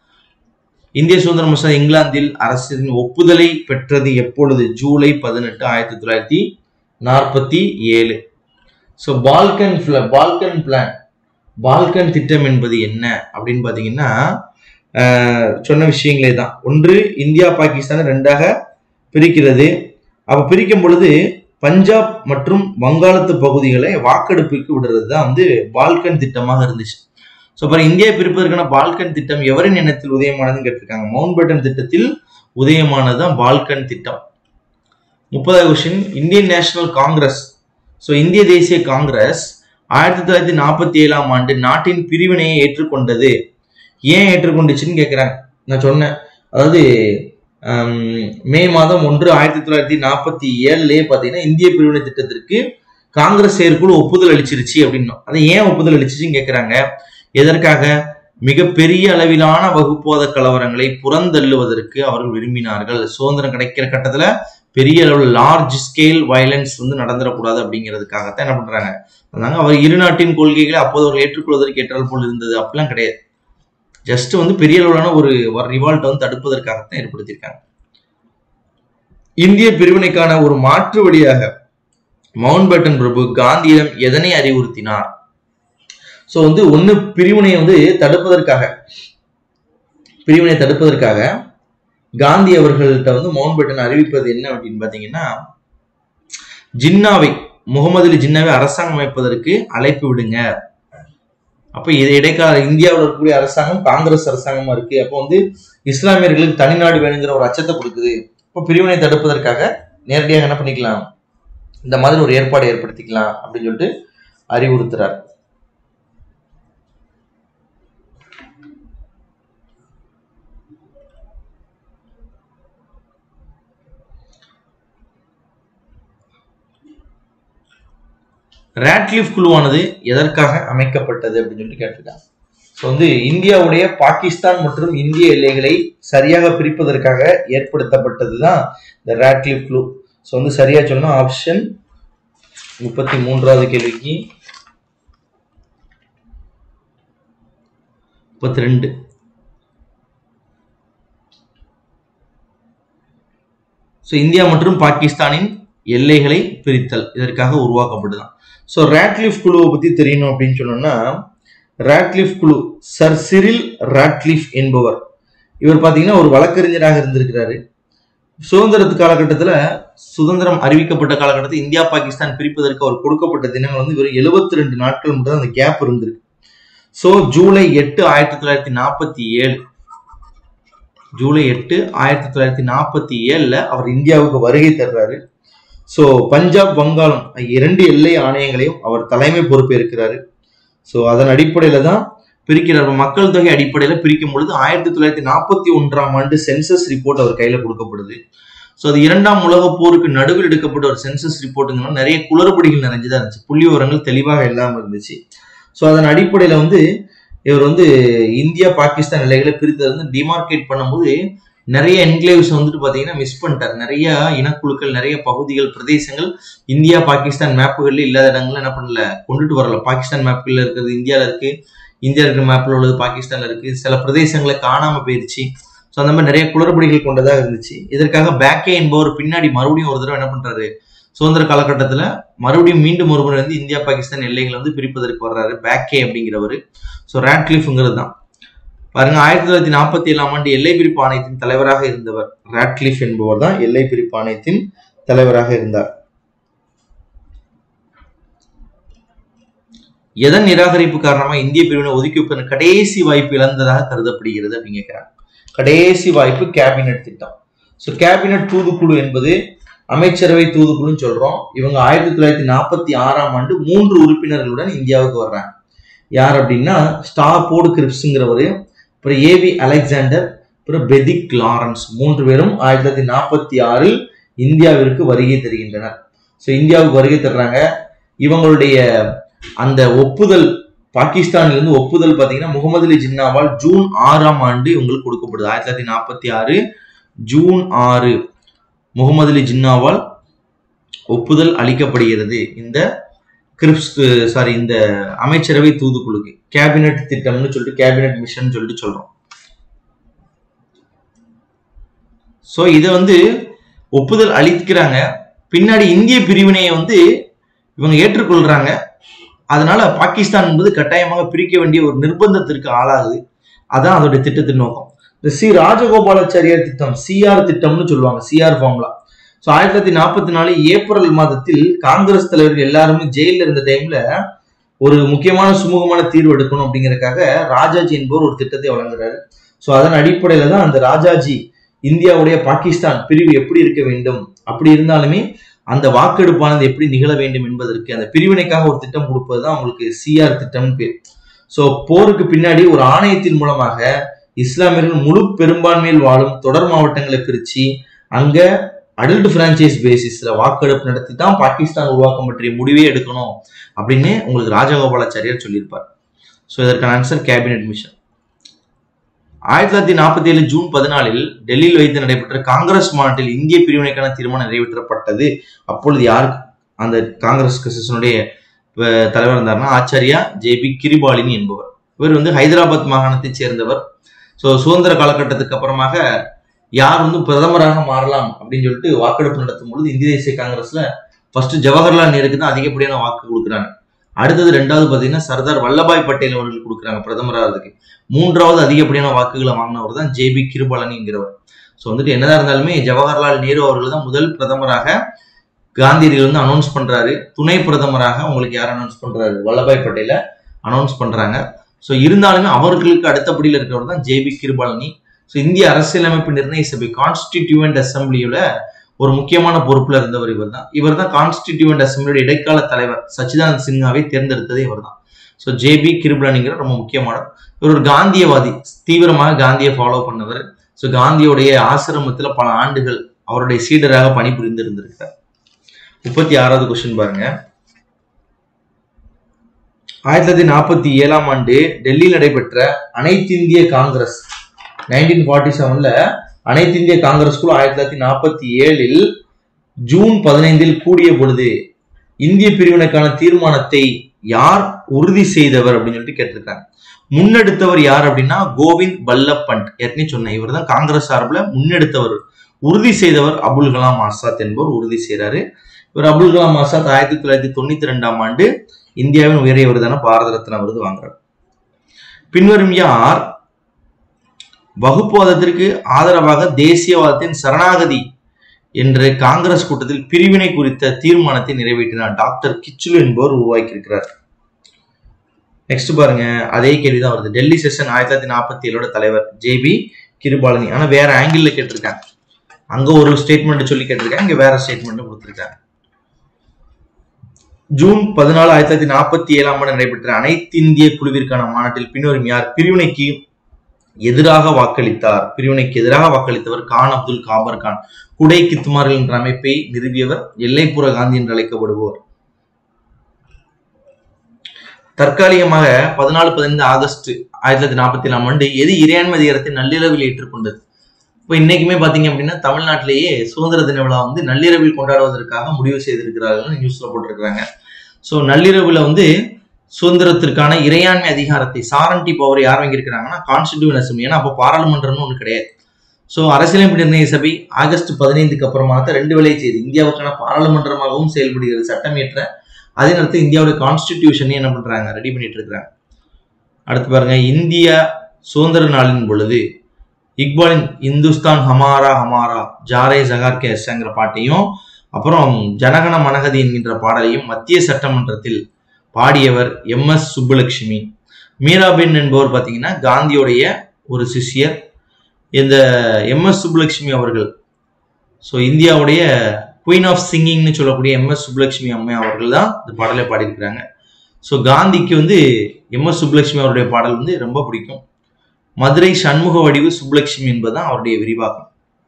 இந்திய சுதந்திர மசோதா இங்கிலாந்தில் அரசின் ஒப்புதலை பெற்றது எப்பொழுது ஜூலை பதினெட்டு ஆயிரத்தி தொள்ளாயிரத்தி நாற்பத்தி ஏழு so Balkan Balkan plan Balkan திட்டம் என்பது என்ன அப்படின்னு பார்த்தீங்கன்னா ஆஹ், சொன்ன விஷயங்களே தான் ஒன்று இந்தியா பாகிஸ்தானை ரெண்டாக பிரிக்கிறது அப்போ பிரிக்கும் பொழுது பஞ்சாப் மற்றும் வங்காளத்து பகுதிகளை வாக்கெடுப்புக்கு விடுறது தான் வந்து பால்கன் திட்டமாக இருந்துச்சு ஸோ அப்புறம் இந்தியா பிரிப்பதற்கான பால்கன் திட்டம் எவரின் எண்ணத்தில் உதயமானதுன்னு கேட்டிருக்காங்க மவுண்ட் பேட்டன் திட்டத்தில் உதயமானது தான் பால்கன் திட்டம் முப்பதாவது question Indian National Congress so இந்திய தேசிய காங்கிரஸ் ஆயிரத்தி தொள்ளாயிரத்தி நாற்பத்தி ஏழாம் ஆண்டு நாட்டின் பிரிவினையை ஏற்றுக்கொண்டது ஏன் ஏற்றுக்கொண்டுச்சுன்னு கேட்குறாங்க நான் சொன்னேன் அதாவது ஆம், மே மாதம் ஒன்று ஆயிரத்தி தொள்ளாயிரத்தி நாற்பத்தி ஏழுலயே பார்த்தீங்கன்னா இந்திய பிரிவினை திட்டத்திற்கு காங்கிரஸ் செயற்குழு ஒப்புதல் அளிச்சிருச்சு அப்படின்னும் அதை ஏன் ஒப்புதல் அளிச்சிச்சுன்னு கேட்குறாங்க எதற்காக மிகப்பெரிய அளவிலான வகுப்புவாத கலவரங்களை புறந்தள்ளுவதற்கு அவர்கள் விரும்பினார்கள் சுதந்திரம் கிடைக்கிற கட்டத்துல பெரிய அளவில் லார்ஜ் ஸ்கேல் வயலன்ஸ் வந்து நடந்துடக்கூடாது அப்படிங்கிறதுக்காகத்தான் என்ன பண்றாங்க அதனால அவர் இரு நாட்டின் கொள்கைகளை அப்போது அவர்கள் ஏற்றுக்கொள்வதற்கு ஏற்றால் போல் இருந்தது அப்படிலாம் கிடையாது ஜஸ்ட் வந்து பெரிய அளவிலான ஒரு ரிவால்ட்டை வந்து தடுப்பதற்காகத்தான் ஏற்படுத்தியிருக்காங்க இந்திய பிரிவினைக்கான ஒரு மாற்று வழியாக மவுண்ட் பேட்டன் பிரபு காந்தியிடம் எதனை அறிவுறுத்தினார் ஸோ வந்து ஒன்று பிரிவினை வந்து தடுப்பதற்காக பிரிவினை தடுப்பதற்காக காந்தி அவர்கள்ட்ட வந்து மவுண்ட் பேட்டன் அறிவிப்பது என்ன அப்படின்னு பார்த்தீங்கன்னா ஜின்னாவை முகமது அலி ஜின்னாவை அரசாங்கம் அமைப்பதற்கு அழைப்பு விடுங்க அப்ப இது இடைக்கால இந்தியாவில் இருக்கக்கூடிய அரசாங்கம் காங்கிரஸ் அரசாங்கமா இருக்கு அப்போ வந்து இஸ்லாமியர்களுக்கு தனிநாடு வேணுங்கிற ஒரு அச்சத்தை கொடுக்குது இப்போ பிரிவினை தடுப்பதற்காக நேரடியாக என்ன பண்ணிக்கலாம் இந்த மாதிரி ஒரு ஏற்பாடு ஏற்படுத்திக்கலாம் அப்படின்னு சொல்லிட்டு அறிவுறுத்துறார் ராட்லிஃப் குழுவானது எதற்காக அமைக்கப்பட்டது அப்படின்னு சொல்லிட்டு கேட்டிருக்காங்க ஸோ வந்து இந்தியாவுடைய பாகிஸ்தான் மற்றும் இந்திய எல்லைகளை சரியாக பிரிப்பதற்காக ஏற்படுத்தப்பட்டது தான் இந்த ராட்லிஃப் குழு ஸோ வந்து சரியா சொன்னா ஆப்ஷன் முப்பத்தி மூன்றாவது கேள்விக்கு முப்பத்தி ரெண்டு ஸோ இந்தியா மற்றும் பாகிஸ்தானின் எல்லைகளை பிரித்தல் இதற்காக உருவாக்கப்பட்டுதான் ஸோ ரேட்லிஃப் குழுவை பத்தி தெரியணும் அப்படின்னு சொன்னோம்னா ராட்லிஃப் குழு சர் சிரில் ராட்லிஃப் என்பவர் இவர் பாத்தீங்கன்னா ஒரு வழக்கறிஞராக இருந்திருக்கிறாரு சுதந்திரத்து காலகட்டத்தில் சுதந்திரம் அறிவிக்கப்பட்ட காலகட்டத்தில் இந்தியா பாகிஸ்தான் பிரிப்பதற்கு அவர் கொடுக்கப்பட்ட தினங்கள் வந்து வெறும் எழுபத்தி ரெண்டு நாட்கள் மட்டும் அந்த கேப் இருந்திருக்கு ஸோ ஜூலை எட்டு ஆயிரத்தி தொள்ளாயிரத்தி நாற்பத்தி ஏழு ஜூலை எட்டு ஆயிரத்தி தொள்ளாயிரத்தி நாற்பத்தி ஏழுல அவர் இந்தியாவுக்கு வருகை தர்றாரு ஸோ பஞ்சாப் வங்காளம் இரண்டு எல்லை ஆணையங்களையும் அவர் தலைமை பொறுப்பேற்கிறாரு ஸோ அதன் அடிப்படையில தான் பிரிக்கிறார் மக்கள் தொகை அடிப்படையில் பிரிக்கும் பொழுது ஆயிரத்தி தொள்ளாயிரத்தி நாற்பத்தி ஒன்றாம் ஆண்டு சென்சஸ் ரிப்போர்ட் அவர் கையில கொடுக்கப்படுது ஸோ அது இரண்டாம் உலக போருக்கு நடுவில் எடுக்கப்பட்ட ஒரு சென்சஸ் ரிப்போர்ட்டுங்கன்னா நிறைய குளறுபடிகள் நிறைஞ்சதா இருந்துச்சு புள்ளி விவரங்கள் தெளிவாக இல்லாமல் இருந்துச்சு ஸோ அதன் அடிப்படையில் வந்து இவர் வந்து இந்தியா பாகிஸ்தான் எல்லைகளை பிரித்து வந்து டிமார்கேட் பண்ணும்போது நிறைய என்க்ளேவ்ஸ் வந்துட்டு பார்த்தீங்கன்னா மிஸ் பண்ணிட்டார் நிறைய இனக்குழுக்கள் நிறைய பகுதிகள் பிரதேசங்கள் இந்தியா பாகிஸ்தான் மேப்புகள்ல இல்லாத இடங்கள்ல என்ன பண்ணல கொண்டுட்டு வரல பாகிஸ்தான் மேப்புகள்ல இருக்கிறது இந்தியாவில் இருக்கு இந்தியா இருக்கிற மேப்ல உள்ளது பாகிஸ்தான்ல இருக்கு சில பிரதேசங்களை காணாம போயிருச்சு ஸோ அந்த மாதிரி நிறைய குளறுபடிகள் கொண்டதாக இருந்துச்சு இதற்காக பேக்கே என்பவர் பின்னாடி மறுபடியும் ஒரு தடவை என்ன பண்றாரு சுதந்திர காலகட்டத்தில் மறுபடியும் மீண்டும் ஒருமுறை வந்து இந்தியா பாகிஸ்தான் எல்லைகளை வந்து பிரிப்பதற்கு வர்றாரு பேக்கே அப்படிங்கிறவர் ஸோ ராட்லிஃப்ங்கிறது தான் பாருங்க ஆயிரத்தி தொள்ளாயிரத்தி நாற்பத்தி ஏழாம் ஆண்டு எல்லை பிரிப்பு ஆணையத்தின் தலைவராக இருந்தவர் ராட்லிஃப் என்பவர் தான் எல்லை பிரிப்பு ஆணையத்தின் தலைவராக இருந்தார் எதன் நிராகரிப்பு காரணமா இந்திய பிரிவினை ஒதுக்கி வைப்பதன் கடைசி வாய்ப்பு இழந்ததாக கருதப்படுகிறது அப்படின்னு கேட்கிறாங்க கடைசி வாய்ப்பு கேபினெட் திட்டம் ஸோ கேபினெட் தூதுக்குழு என்பது அமைச்சரவை தூதுக்குழுன்னு சொல்றோம் இவங்க ஆயிரத்தி தொள்ளாயிரத்தி நாற்பத்தி ஆறாம் ஆண்டு மூன்று உறுப்பினர்களுடன் இந்தியாவுக்கு வர்றாங்க யார் அப்படின்னா ஸ்டாபோர்டு கிரிப்ஸுங்கிறவர் அப்புறம் ஏவி அலெக்சாண்டர் அப்புறம் பெதிக் லாரன்ஸ் மூன்று பேரும் ஆயிரத்தி தொள்ளாயிரத்தி நாற்பத்தி ஆறில் இந்தியாவிற்கு வருகை தருகின்றனர் ஸோ இந்தியாவுக்கு வருகை தர்றாங்க இவங்களுடைய அந்த ஒப்புதல் பாகிஸ்தானிலிருந்து ஒப்புதல் பார்த்தீங்கன்னா முகமது அலி ஜின்னாவால் ஜூன் ஆறாம் ஆண்டு இவங்களுக்கு கொடுக்கப்படுது ஆயிரத்தி தொள்ளாயிரத்தி நாற்பத்தி ஆறு ஜூன் ஆறு முகமது அலி ஜின்னாவால் ஒப்புதல் அளிக்கப்படுகிறது இந்த கிரிப்ஸ் சாரி இந்த அமைச்சரவை தூதுக்குழுக்கு கேபினெட் திட்டம்னு சொல்லிட்டு கேபினெட் மிஷன் சொல்லிட்டு சொல்றோம் ஸோ இதை வந்து ஒப்புதல் அளிக்கிறாங்க பின்னாடி இந்திய பிரிவினையை வந்து இவங்க ஏற்றுக்கொள்றாங்க அதனால பாகிஸ்தான் என்பது கட்டாயமாக பிரிக்க வேண்டிய ஒரு நிர்பந்தத்திற்கு ஆளாகுது அதான் அதோட திட்டத்தின் நோக்கம் இந்த சி ராஜகோபாலாச்சாரியார் திட்டம் சிஆர் திட்டம்னு சொல்லுவாங்க சிஆர் ஃபார்முலா ஸோ ஆயிரத்தி தொள்ளாயிரத்தி நாற்பத்தி நாலு ஏப்ரல் மாதத்தில் காங்கிரஸ் தலைவர்கள் எல்லாருமே ஜெயில இருந்த டைம்ல ஒரு முக்கியமான சுமூகமான தீர்வு எடுக்கணும் அப்படிங்கறதுக்காக ராஜாஜி என்பவர் ஒரு திட்டத்தை வழங்குறாரு ஸோ அதன் அடிப்படையில தான் அந்த ராஜாஜி இந்தியாவுடைய பாகிஸ்தான் பிரிவு எப்படி இருக்க வேண்டும் அப்படி இருந்தாலுமே அந்த வாக்கெடுப்பானது எப்படி நிகழ வேண்டும் என்பதற்கு அந்த பிரிவினைக்காக ஒரு திட்டம் கொடுப்பது தான் உங்களுக்கு சிஆர் திட்டம்னு பேர் ஸோ போருக்கு பின்னாடி ஒரு ஆணையத்தின் மூலமாக இஸ்லாமியர்கள் முழு பெரும்பான்மையில் வாழும் தொடர் மாவட்டங்களை பிரிச்சு அங்க அடல்ட் பிரான்ச்சைஸ் பேசிஸ்ல வாக்கெடுப்பு நடத்தி தான் பாகிஸ்தான் உருவாக்கம் பற்றிய முடிவே எடுக்கணும் அப்படின்னு உங்களுக்கு ராஜகோபாலாச்சாரியார் சொல்லியிருப்பார் ஸோ இதற்கான ஆன்சர் கேபினெட் மிஷன் ஆயிரத்தி தொள்ளாயிரத்தி நாற்பத்தி ஏழு ஜூன் பதினாலில் டெல்லியில் வைத்து நடைபெற்ற காங்கிரஸ் மாநாட்டில் இந்திய பிரிவினைக்கான தீர்மானம் நிறைவேற்றப்பட்டது அப்பொழுது யார் அந்த காங்கிரஸ் கட்சியினுடைய தலைவர் இருந்தார்னா ஆச்சாரியா ஜே பி கிரிபாலினி என்பவர் இவர் வந்து ஹைதராபாத் மாகாணத்தைச் சேர்ந்தவர் ஸோ சுதந்திர காலகட்டத்துக்கு அப்புறமாக யார் வந்து பிரதமராக மாறலாம் அப்படின்னு சொல்லிட்டு வாக்கெடுப்பு நடத்தும் பொழுது இந்திய தேசிய காங்கிரஸ்ல ஃபர்ஸ்ட் ஜவஹர்லால் நேருக்கு தான் அதிகப்படியான வாக்கு கொடுக்குறாங்க அடுத்தது ரெண்டாவது பார்த்தீங்கன்னா சர்தார் வல்லபாய் பட்டேல் அவர்கள் கொடுக்குறாங்க பிரதமராகிறதுக்கு மூன்றாவது அதிகப்படியான வாக்குகளை வாங்கினவர் தான் ஜே பி கிருபாலனிங்கிறவர் ஸோ வந்துட்டு என்னதான் இருந்தாலுமே ஜவஹர்லால் நேரு அவர்கள் தான் முதல் பிரதமராக காந்தியடிகள் வந்து அனௌன்ஸ் பண்றாரு துணை பிரதமராக உங்களுக்கு யார் அனௌன்ஸ் பண்றாரு வல்லபாய் பட்டேல அனௌன்ஸ் பண்றாங்க ஸோ இருந்தாலுமே அவர்களுக்கு அடுத்தபடியில் இருக்கிறவர் தான் ஜே பி கிருபாலனி ஸோ இந்திய அரசியலமைப்பு நிர்ணய சபை கான்ஸ்டிடியூவன்ட் அசம்பிளியோட ஒரு முக்கியமான பொறுப்புல இருந்தவர் இவர் தான் இவர் தான் கான்ஸ்டிடியூவன்ட் அசம்பிளியோட இடைக்கால தலைவர் சச்சிதானந்த் சின்ஹாவை தேர்ந்தெடுத்ததே இவர் தான் ஸோ ஜே பி கிருபலனிங்கிற ரொம்ப முக்கியமானவர் இவர் ஒரு காந்தியவாதி தீவிரமாக காந்தியை ஃபாலோ பண்ணவர் ஸோ காந்தியோடைய ஆசிரமத்துல பல ஆண்டுகள் அவருடைய சீடராக பணிபுரிந்து இருந்திருக்கார் முப்பத்தி ஆறாவது கொஸ்டின் பாருங்க ஆயிரத்தி தொள்ளாயிரத்தி நாற்பத்தி ஏழாம் ஆண்டு டெல்லியில் நடைபெற்ற அனைத்திந்திய காங்கிரஸ் நைன்டீன் ஃபார்ட்டி செவன்ல அனைத்திந்திய காங்கிரஸ் குழு ஆயிரத்தி தொள்ளாயிரத்தி நாற்பத்தி ஏழில் ஜூன் பதினைந்தில் கூடிய பொழுது இந்திய பிரிவினைக்கான தீர்மானத்தை யார் உறுதி செய்தவர் அப்படின்னு சொல்லிட்டு கேட்டிருக்காங்க முன்னெடுத்தவர் யார் அப்படின்னா கோவிந்த் பல்லப் பண்ட் ஏற்கனவே சொன்னேன் இவர் தான் காங்கிரஸ் சார்பில் முன்னெடுத்தவர் உறுதி செய்தவர் அபுல் கலாம் ஆசாத் என்பவர் உறுதி செய்கிறாரு இவர் அபுல் கலாம் ஆசாத் ஆயிரத்தி தொள்ளாயிரத்தி தொண்ணூத்தி ரெண்டாம் ஆண்டு இந்தியாவின் உயரிய விருதான பாரத ரத்னா விருது வாங்குறார் பின்வரும் யார் வகுப்புவாதத்திற்கு ஆதரவாக தேசியவாதத்தின் சரணாகதி என்ற காங்கிரஸ் கூட்டத்தில் பிரிவினை குறித்த தீர்மானத்தை நிறைவேற்றினார் டாக்டர் கிச்சுலு என்பவர் உருவாக்கியிருக்கிறார் நெக்ஸ்ட் பாருங்க அதே கேள்விதான் வருது டெல்லி செஷன் ஆயிரத்தி தொள்ளாயிரத்தி நாற்பத்தி ஏழோட தலைவர் ஜேபி கிருபாலனி ஆனா வேற ஆங்கிள் கேட்டிருக்காங்க அங்க ஒரு ஸ்டேட்மெண்ட் சொல்லி கேட்டிருக்காங்க இங்க வேற ஸ்டேட்மெண்ட் கொடுத்திருக்காங்க ஜூன் பதினாலு ஆயிரத்தி தொள்ளாயிரத்தி நாற்பத்தி ஏழாம் ஆண்டு நடைபெற்ற அனைத்து இந்திய குழுவிற்கான மாநாட்டில் பின்வரும் யார் பிரிவினைக்கு எதிராக வாக்களித்தார் பிரிவினைக்கு எதிராக வாக்களித்தவர் கான் அப்துல் காபர் கான் குடை கித்துமார்கள் என்ற அமைப்பை நிறுவியவர் எல்லைப்புற காந்தி என்று அழைக்கப்படுபவர் தற்காலிகமாக பதினாலு பதினைந்து ஆகஸ்ட் ஆயிரத்தி தொள்ளாயிரத்தி நாற்பத்தி ஏழாம் ஆண்டு எது இறையாண்மை அதிகாரத்தை நள்ளிரவில் ஏற்றுக்கொண்டது இப்போ இன்னைக்குமே பாத்தீங்க அப்படின்னா தமிழ்நாட்டிலேயே சுதந்திர தின விழா வந்து நள்ளிரவில் கொண்டாடுவதற்காக முடிவு செய்திருக்கிறார்கள் நியூஸ்ல போட்டிருக்கிறாங்க ஸோ நள்ளிரவுல வந்து சுதந்திரத்திற்கான இறையாண்மை அதிகாரத்தை சாரண்டி பவர் யார் வாங்கியிருக்கிறாங்கன்னா கான்ஸ்டிடியூன் அசம்பிளி ஏன்னா அப்போ பாராளுமன்றம்னு ஒன்று கிடையாது ஸோ அரசியலமைப்பு நிர்ணய சபை ஆகஸ்ட் பதினைந்துக்கு அப்புறமா தான் ரெண்டு வேலை செய்யுது இந்தியாவுக்கான பாராளுமன்றமாகவும் செயல்படுகிறது சட்டம் இயற்ற அதே நேரத்தில் இந்தியாவோட கான்ஸ்டிடியூஷனையும் என்ன பண்றாங்க ரெடி பண்ணிட்டு இருக்கிறாங்க அடுத்து பாருங்க இந்தியா சுதந்திர நாளின் பொழுது இக்பாலின் இந்துஸ்தான் ஹமாரா ஹமாரா ஜாரே ஜகார் கேஸ்ங்கிற பாட்டையும் அப்புறம் ஜனகன மனகதி என்கின்ற பாடலையும் மத்திய சட்டமன்றத்தில் பாடியவர் எம் எஸ் சுப்புலட்சுமி மீராபென் என்பவர் பார்த்தீங்கன்னா காந்தியோடைய ஒரு சிஷ்யர் இந்த எம் எஸ் சுப்புலட்சுமி அவர்கள் ஸோ இந்தியாவுடைய குயின் ஆஃப் சிங்கிங்னு சொல்லக்கூடிய எம் எஸ் சுப்புலட்சுமி அம்மை அவர்கள் தான் இந்த பாடலை பாடியிருக்கிறாங்க ஸோ காந்திக்கு வந்து எம் எஸ் சுப்புலட்சுமி அவருடைய பாடல் வந்து ரொம்ப பிடிக்கும் மதுரை சண்முக வடிவு சுப்புலட்சுமி என்பதுதான் அவருடைய விரிவாக்கம்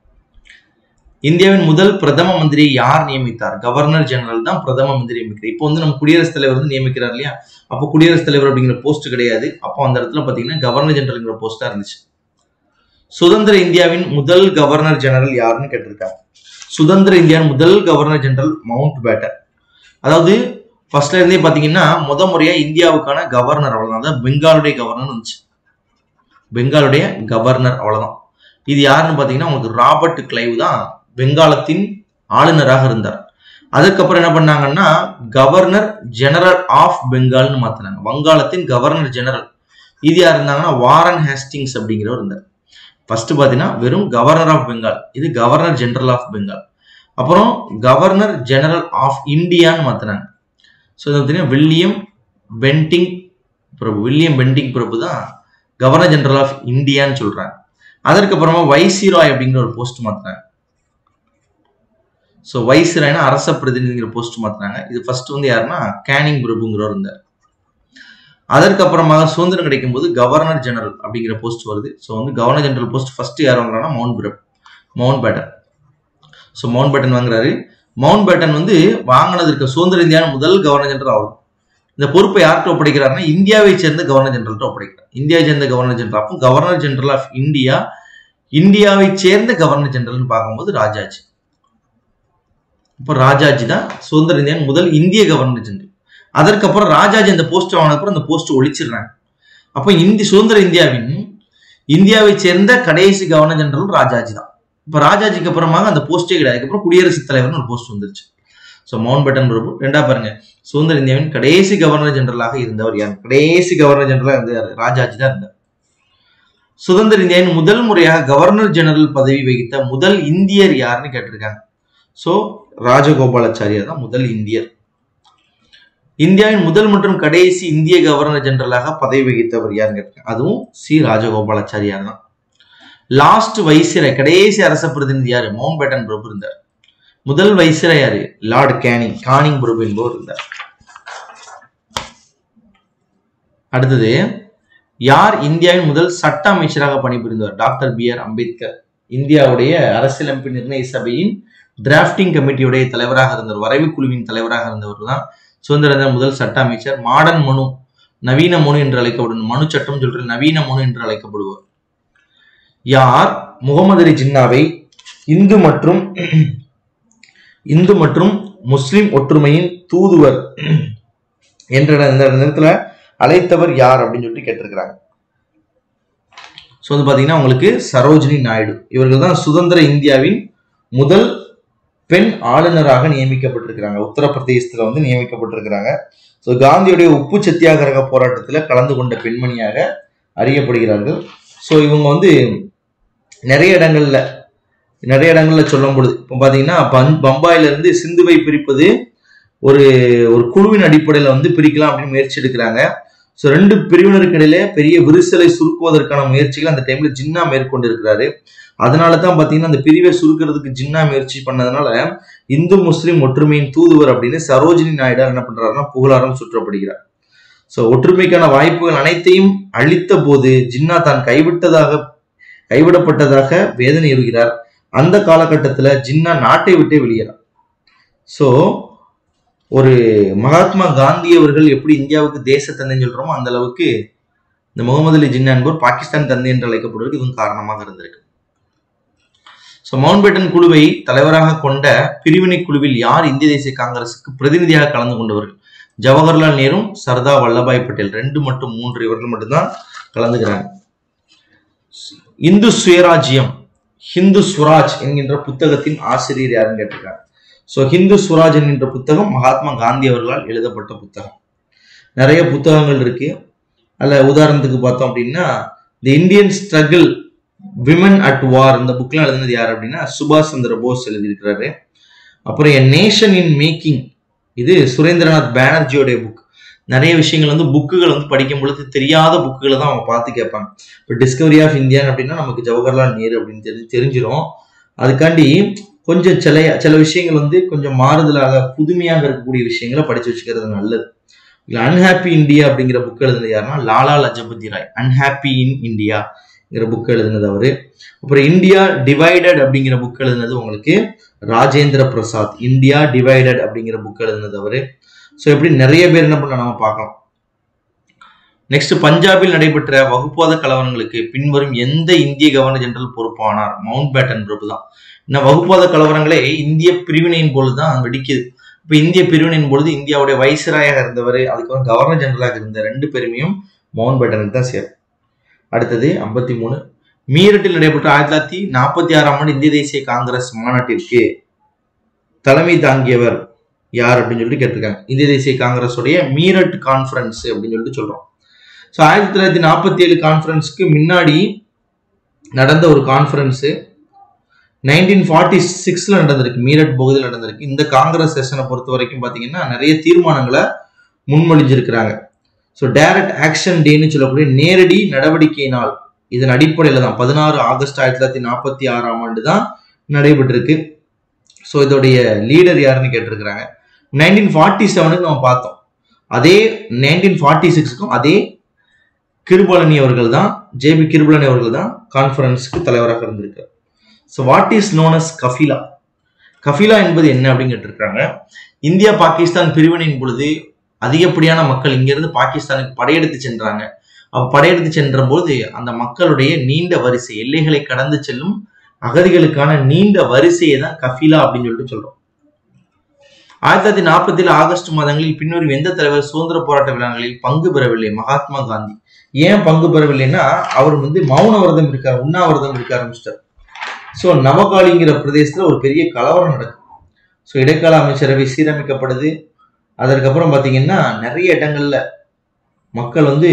இந்தியாவின் முதல் பிரதம மந்திரியை யார் நியமித்தார் கவர்னர் ஜெனரல் தான் பிரதம மந்திரி நியமிக்கிறார் இப்போ வந்து நம்ம குடியரசுத் தலைவர் வந்து நியமிக்கிறார் இல்லையா அப்போ குடியரசுத் தலைவர் அப்படிங்கிற போஸ்ட் கிடையாது அப்போ அந்த இடத்துல பார்த்தீங்கன்னா கவர்னர் ஜெனரல்ங்கிற போஸ்டா இருந்துச்சு சுதந்திர இந்தியாவின் முதல் கவர்னர் ஜெனரல் யாருன்னு கேட்டிருக்காங்க சுதந்திர இந்தியாவின் முதல் கவர்னர் ஜெனரல் மவுண்ட் பேட்டன் அதாவது ஃபர்ஸ்ட்ல இருந்தே பாத்தீங்கன்னா முத முறையா இந்தியாவுக்கான கவர்னர் அவ்வளவுதான் அதாவது பெங்காலுடைய கவர்னர் இருந்துச்சு பெங்காலுடைய கவர்னர் அவ்வளவுதான் இது யாருன்னு பாத்தீங்கன்னா உங்களுக்கு ராபர்ட் கிளைவ் தான் பெங்காலத்தின் ஆளுநராக இருந்தார் அதுக்கப்புறம் என்ன பண்ணாங்கன்னா கவர்னர் ஜெனரல் ஆஃப் பெங்கால்னு மாத்தினாங்க வங்காளத்தின் கவர்னர் ஜெனரல் இது யார் இருந்தாங்கன்னா வாரன் ஹேஸ்டிங்ஸ் அப்படிங்கிறவர் இருந்தார் ஃபர்ஸ்ட் பாத்தீங்கன்னா வெறும் கவர்னர் ஆஃப் பெங்கால் இது கவர்னர் ஜெனரல் ஆஃப் பெங்கால் அப்புறம் கவர்னர் ஜெனரல் ஆஃப் இந்தியான்னு மாத்தினாங்க ஸோ இது பார்த்தீங்கன்னா வில்லியம் பென்டிங் பிரபு வில்லியம் பென்டிங் பிரபு தான் கவர்னர் ஜெனரல் ஆஃப் இந்தியான்னு சொல்றாங்க அதற்கப்புறமா வைசிராய் அப்படிங்கிற ஒரு போஸ்ட் மாத்தினாங்க ஸோ வைசிராய்னா அரச பிரதிநிதிங்கிற போஸ்ட் மாத்தினாங்க இது ஃபர்ஸ்ட் வந்து யாருன்னா கேனிங் பிரபுங்கிறவர் இருந்தார் அதற்கப்புறமாக சுதந்திரம் கிடைக்கும் போது கவர்னர் ஜெனரல் அப்படிங்கிற போஸ்ட் வருது ஸோ வந்து கவர்னர் ஜெனரல் போஸ்ட் ஃபர்ஸ்ட் யார் வாங்குறாங்கன்னா மவுண்ட் பிரப் Mountbatten so Mountbatten வாங்குறாரு மவுண்ட் பேட்டன் வந்து வாங்கினதற்கு சுதந்திர இந்தியாவின் முதல் கவர்னர் ஜெனரல் அவர் இந்த பொறுப்பை யார்கிட்ட ஒப்படைக்கிறாருன்னா இந்தியாவை சேர்ந்த கவர்னர் ஜெனரல்கிட்ட ஒப்படைக்கிறார் இந்தியாவை சேர்ந்த கவர்னர் ஜெனரல் அப்போ கவர்னர் ஜெனரல் ஆஃப் இந்தியா இந்தியாவை சேர்ந்த கவர்னர் ஜெனரல்னு பார்க்கும்போது ராஜாஜி இப்போ ராஜாஜி தான் சுதந்திர இந்தியாவின் முதல் இந்திய கவர்னர் ஜெனரல் அதற்கப்புறம் ராஜாஜி அந்த போஸ்ட் வாங்கினதுக்கப்புறம் அந்த போஸ்ட் ஒழிச்சிடுறாங்க அப்போ இந்தி சுதந்திர இந்தியாவின் இந்தியாவை சேர்ந்த கடைசி கவர்னர் ஜெனரல் ராஜாஜி தான் இப்போ ராஜாஜிக்கு அப்புறமாக அந்த போஸ்டே கிடையாது அதுக்கப்புறம் குடியரசுத் தலைவர்னு ஒரு போஸ்ட் வந்துருச்சு ஸோ மவுண்ட் பேட்டன் பிரபு ரெண்டா பாருங்க சுதந்திர இந்தியாவின் கடைசி கவர்னர் ஜெனரலாக இருந்தவர் யார் கடைசி கவர்னர் ஜெனரலாக இருந்த யார் ராஜாஜி தான் இருந்தார் சுதந்திர இந்தியாவின் முதல் முறையாக கவர்னர் ஜெனரல் பதவி வகித்த முதல் இந்தியர் யாருன்னு கேட்டிருக்காங்க ஸோ ராஜகோபாலாச்சாரியார் தான் முதல் இந்தியர் இந்தியாவின் முதல் மற்றும் கடைசி இந்திய கவர்னர் ஜெனரலாக பதவி வகித்தவர் யாருன்னு கேட்டிருக்காங்க அதுவும் சி ராஜகோபாலாச்சாரியார் தான் லாஸ்ட் வைசிரை கடைசி அரச பிரதிநிதி யாரு மவுண்ட் பேட்டன் பிரபு இருந்தார் முதல் வைசிரை யாரு லார்ட் கேனிங் கானிங் பிரபு என்பவர் இருந்தார் அடுத்தது யார் இந்தியாவின் முதல் சட்ட அமைச்சராக பணிபுரிந்தவர் டாக்டர் பி ஆர் அம்பேத்கர் இந்தியாவுடைய அரசியலமைப்பு நிர்ணய சபையின் டிராஃப்டிங் கமிட்டியுடைய தலைவராக இருந்தவர் வரைவு குழுவின் தலைவராக இருந்தவர் தான் சுதந்திர தின முதல் சட்ட அமைச்சர் மாடர்ன் மனு நவீன மனு என்று அழைக்கப்படும் மனு சட்டம் சொல்ற நவீன மனு என்று அழைக்கப்படுவர் யார் முகமது அலி ஜின்னாவை இந்து மற்றும் இந்து மற்றும் முஸ்லிம் ஒற்றுமையின் தூதுவர் என்ற இந்த நேரத்துல அழைத்தவர் யார் அப்படின்னு சொல்லிட்டு கேட்டிருக்கிறாங்க ஸோ வந்து பாத்தீங்கன்னா உங்களுக்கு சரோஜினி நாயுடு இவர்கள் தான் சுதந்திர இந்தியாவின் முதல் பெண் ஆளுநராக நியமிக்கப்பட்டிருக்கிறாங்க உத்தரப்பிரதேசத்துல வந்து நியமிக்கப்பட்டிருக்கிறாங்க ஸோ காந்தியுடைய உப்பு சத்தியாகிரக போராட்டத்துல கலந்து கொண்ட பெண்மணியாக அறியப்படுகிறார்கள் ஸோ இவங்க வந்து நிறைய இடங்கள்ல நிறைய இடங்கள்ல சொல்லும் பொழுது இப்போ பாத்தீங்கன்னா பம்- பம்பாயில இருந்து சிந்துவை பிரிப்பது ஒரு ஒரு குழுவின் அடிப்படையில வந்து பிரிக்கலாம் அப்படின்னு முயற்சி எடுக்கிறாங்க ஸோ ரெண்டு பிரிவினருக்கு இடையில பெரிய விரிசலை சுருக்குவதற்கான முயற்சிகள் அந்த டைம்ல ஜின்னா மேற்கொண்டு இருக்கிறாரு அதனால தான் பாத்தீங்கன்னா அந்த பிரிவை சுருக்கிறதுக்கு ஜின்னா முயற்சி பண்ணதுனால இந்து முஸ்லிம் ஒற்றுமையின் தூதுவர் அப்படின்னு சரோஜினி நாயுடு என்ன பண்றாருன்னா புகழாரம் சுற்றப்படுகிறார் ஸோ ஒற்றுமைக்கான வாய்ப்புகள் அனைத்தையும் அளித்த போது ஜின்னா தான் கைவிட்டதாக கைவிடப்பட்டதாக வேதனை எறுகிறார் அந்த காலகட்டத்துல ஜின்னா நாட்டை விட்டே வெளியேறார் ஸோ ஒரு மகாத்மா காந்தி அவர்கள் எப்படி இந்தியாவுக்கு தேச தந்தைன்னு சொல்றோமோ அந்த அளவுக்கு இந்த முகமது அலி ஜின்னா என்பவர் பாகிஸ்தான் தந்தை என்று அழைக்கப்படுவதற்கு இதுவும் காரணமாக இருந்திருக்கு ஸோ மவுண்ட் பேட்டன் குழுவை தலைவராக கொண்ட பிரிவினை குழுவில் யார் இந்திய தேசிய காங்கிரசுக்கு பிரதிநிதியாக கலந்து கொண்டவர்கள் ஜவஹர்லால் நேரு சர்தார் வல்லபாய் பட்டேல் ரெண்டு மற்றும் மூன்று இவர்கள் மட்டும்தான் கலந்துக்கிறாங்க இந்து சுயராஜ்யம் ஹிந்து ஸ்வராஜ் என்கின்ற புத்தகத்தின் ஆசிரியர் யாருன்னு கேட்டிருக்காங்க ஸோ ஹிந்து ஸ்வராஜ் என்கின்ற புத்தகம் மகாத்மா காந்தி அவர்களால் எழுதப்பட்ட புத்தகம் நிறைய புத்தகங்கள் இருக்கு அதில் உதாரணத்துக்கு பார்த்தோம் அப்படின்னா the Indian struggle women at war இந்த புக்லாம் எழுதினது யார் அப்படின்னா சுபாஷ் சந்திர போஸ் எழுதியிருக்கிறாரு அப்புறம் எ நேஷன் இன் மேக்கிங் இது சுரேந்திரநாத் பானர்ஜியோடைய புக் நிறைய விஷயங்கள் வந்து புக்குகள் வந்து படிக்கும் பொழுது தெரியாத புக்குகளை தான் அவங்க பார்த்து கேட்பாங்க இப்போ டிஸ்கவரி ஆஃப் இந்தியன் அப்படின்னா நமக்கு ஜவஹர்லால் நேரு அப்படின்னு தெரிஞ்சு தெரிஞ்சிடும் அதுக்காண்டி கொஞ்சம் சில சில விஷயங்கள் வந்து கொஞ்சம் மாறுதலாக புதுமையாக இருக்கக்கூடிய விஷயங்களை படிச்சு வச்சுக்கிறது நல்லது இல்லை அன்ஹாப்பி இந்தியா அப்படிங்கிற புக் எழுதுனது யாருன்னா லாலா லஜபதி ராய் அன்ஹாப்பி இன் இந்தியாங்கிற புக் எழுதுனது அவரு அப்புறம் இந்தியா டிவைடட் அப்படிங்கிற புக் எழுதுனது உங்களுக்கு ராஜேந்திர பிரசாத் இந்தியா டிவைடட் அப்படிங்கிற புக் எழுதுனது அவரு ஸோ இப்படி நிறைய பேர் என்ன பண்ண நம்ம பார்க்கலாம் நெக்ஸ்ட் பஞ்சாபில் நடைபெற்ற வகுப்புவாத கலவரங்களுக்கு பின்வரும் எந்த இந்திய கவர்னர் ஜெனரல் பொறுப்பானார் மவுண்ட் பேட்டன் பிரபு தான் இந்த வகுப்புவாத கலவரங்களே இந்திய பிரிவினையின் பொழுது தான் வெடிக்குது இப்போ இந்திய பிரிவினையின் பொழுது இந்தியாவுடைய வைசராயாக இருந்தவர் அதுக்கப்புறம் கவர்னர் ஜெனரலாக இருந்த ரெண்டு பேருமையும் மவுண்ட் பேட்டனுக்கு தான் சேரும் அடுத்தது ஐம்பத்தி மூணு மீரட்டில் நடைபெற்ற ஆயிரத்தி தொள்ளாயிரத்தி நாற்பத்தி ஆறாம் ஆண்டு இந்திய தேசிய காங்கிரஸ் மாநாட்டிற்கு தலைமை தாங்கியவர் யார் அப்படின்னு சொல்லிட்டு கேட்டிருக்காங்க இந்திய தேசிய காங்கிரஸுடைய மீரட் கான்ஃபரன்ஸ் அப்படின்னு சொல்லிட்டு சொல்றோம் ஸோ ஆயிரத்தி தொள்ளாயிரத்தி நாற்பத்தி ஏழு கான்ஃபரன்ஸ்க்கு முன்னாடி நடந்த ஒரு கான்ஃபரன்ஸு நைன்டீன் ஃபார்ட்டி சிக்ஸ்ல நடந்திருக்கு மீரட் பகுதியில் நடந்திருக்கு இந்த காங்கிரஸ் செஷனை பொறுத்த வரைக்கும் பார்த்தீங்கன்னா நிறைய தீர்மானங்களை முன்மொழிஞ்சிருக்கிறாங்க ஸோ டைரக்ட் ஆக்ஷன் டேன்னு சொல்லக்கூடிய நேரடி நடவடிக்கை நாள் இதன் அடிப்படையில் தான் பதினாறு ஆகஸ்ட் ஆயிரத்தி தொள்ளாயிரத்தி நாற்பத்தி ஆறாம் ஆண்டு தான் நடைபெற்றிருக்கு ஸோ இதோடைய லீடர் யாருன்னு கேட்டிருக்கிறாங்க நைன்டீன் ஃபார்ட்டி செவனுக்கு நம்ம பார்த்தோம் அதே நைன்டீன் ஃபார்ட்டி சிக்ஸ்க்கும் அதே கிருபலனி அவர்கள் தான் ஜேபி கிருபலனி அவர்கள் தான் கான்ஃபரன்ஸ்க்கு தலைவராக இருந்திருக்கார் so what is known as Kafila Kafila என்பது என்ன அப்படின்னு கேட்டிருக்காங்க இந்தியா பாகிஸ்தான் பிரிவினையின் பொழுது அதிகப்படியான மக்கள் இங்கிருந்து பாகிஸ்தானுக்கு படையெடுத்து சென்றாங்க அப்ப படையெடுத்து சென்ற போது அந்த மக்களுடைய நீண்ட வரிசை எல்லைகளை கடந்து செல்லும் அகதிகளுக்கான நீண்ட வரிசையை தான் கஃபிலா அப்படின்னு சொல்லிட்டு சொல்றோம் ஆயிரத்தி தொள்ளாயிரத்தி நாற்பத்தி ஏழு ஆகஸ்ட் மாதங்களில் பின்வரும் எந்த தலைவர் சுதந்திர போராட்ட விழாக்களில் பங்கு பெறவில்லை மகாத்மா காந்தி ஏன் பங்கு பெறவில்லைன்னா அவர் வந்து மௌன விரதம் இருக்கார் உண்ணாவிரதம் இருக்க ஆரம்பிச்சிட்டார் ஸோ நவகாலிங்கிற பிரதேசத்துல ஒரு பெரிய கலவரம் நடக்கும் ஸோ இடைக்கால அமைச்சரவை சீரமைக்கப்படுது அதற்கப்புறம் பார்த்தீங்கன்னா நிறைய இடங்கள்ல மக்கள் வந்து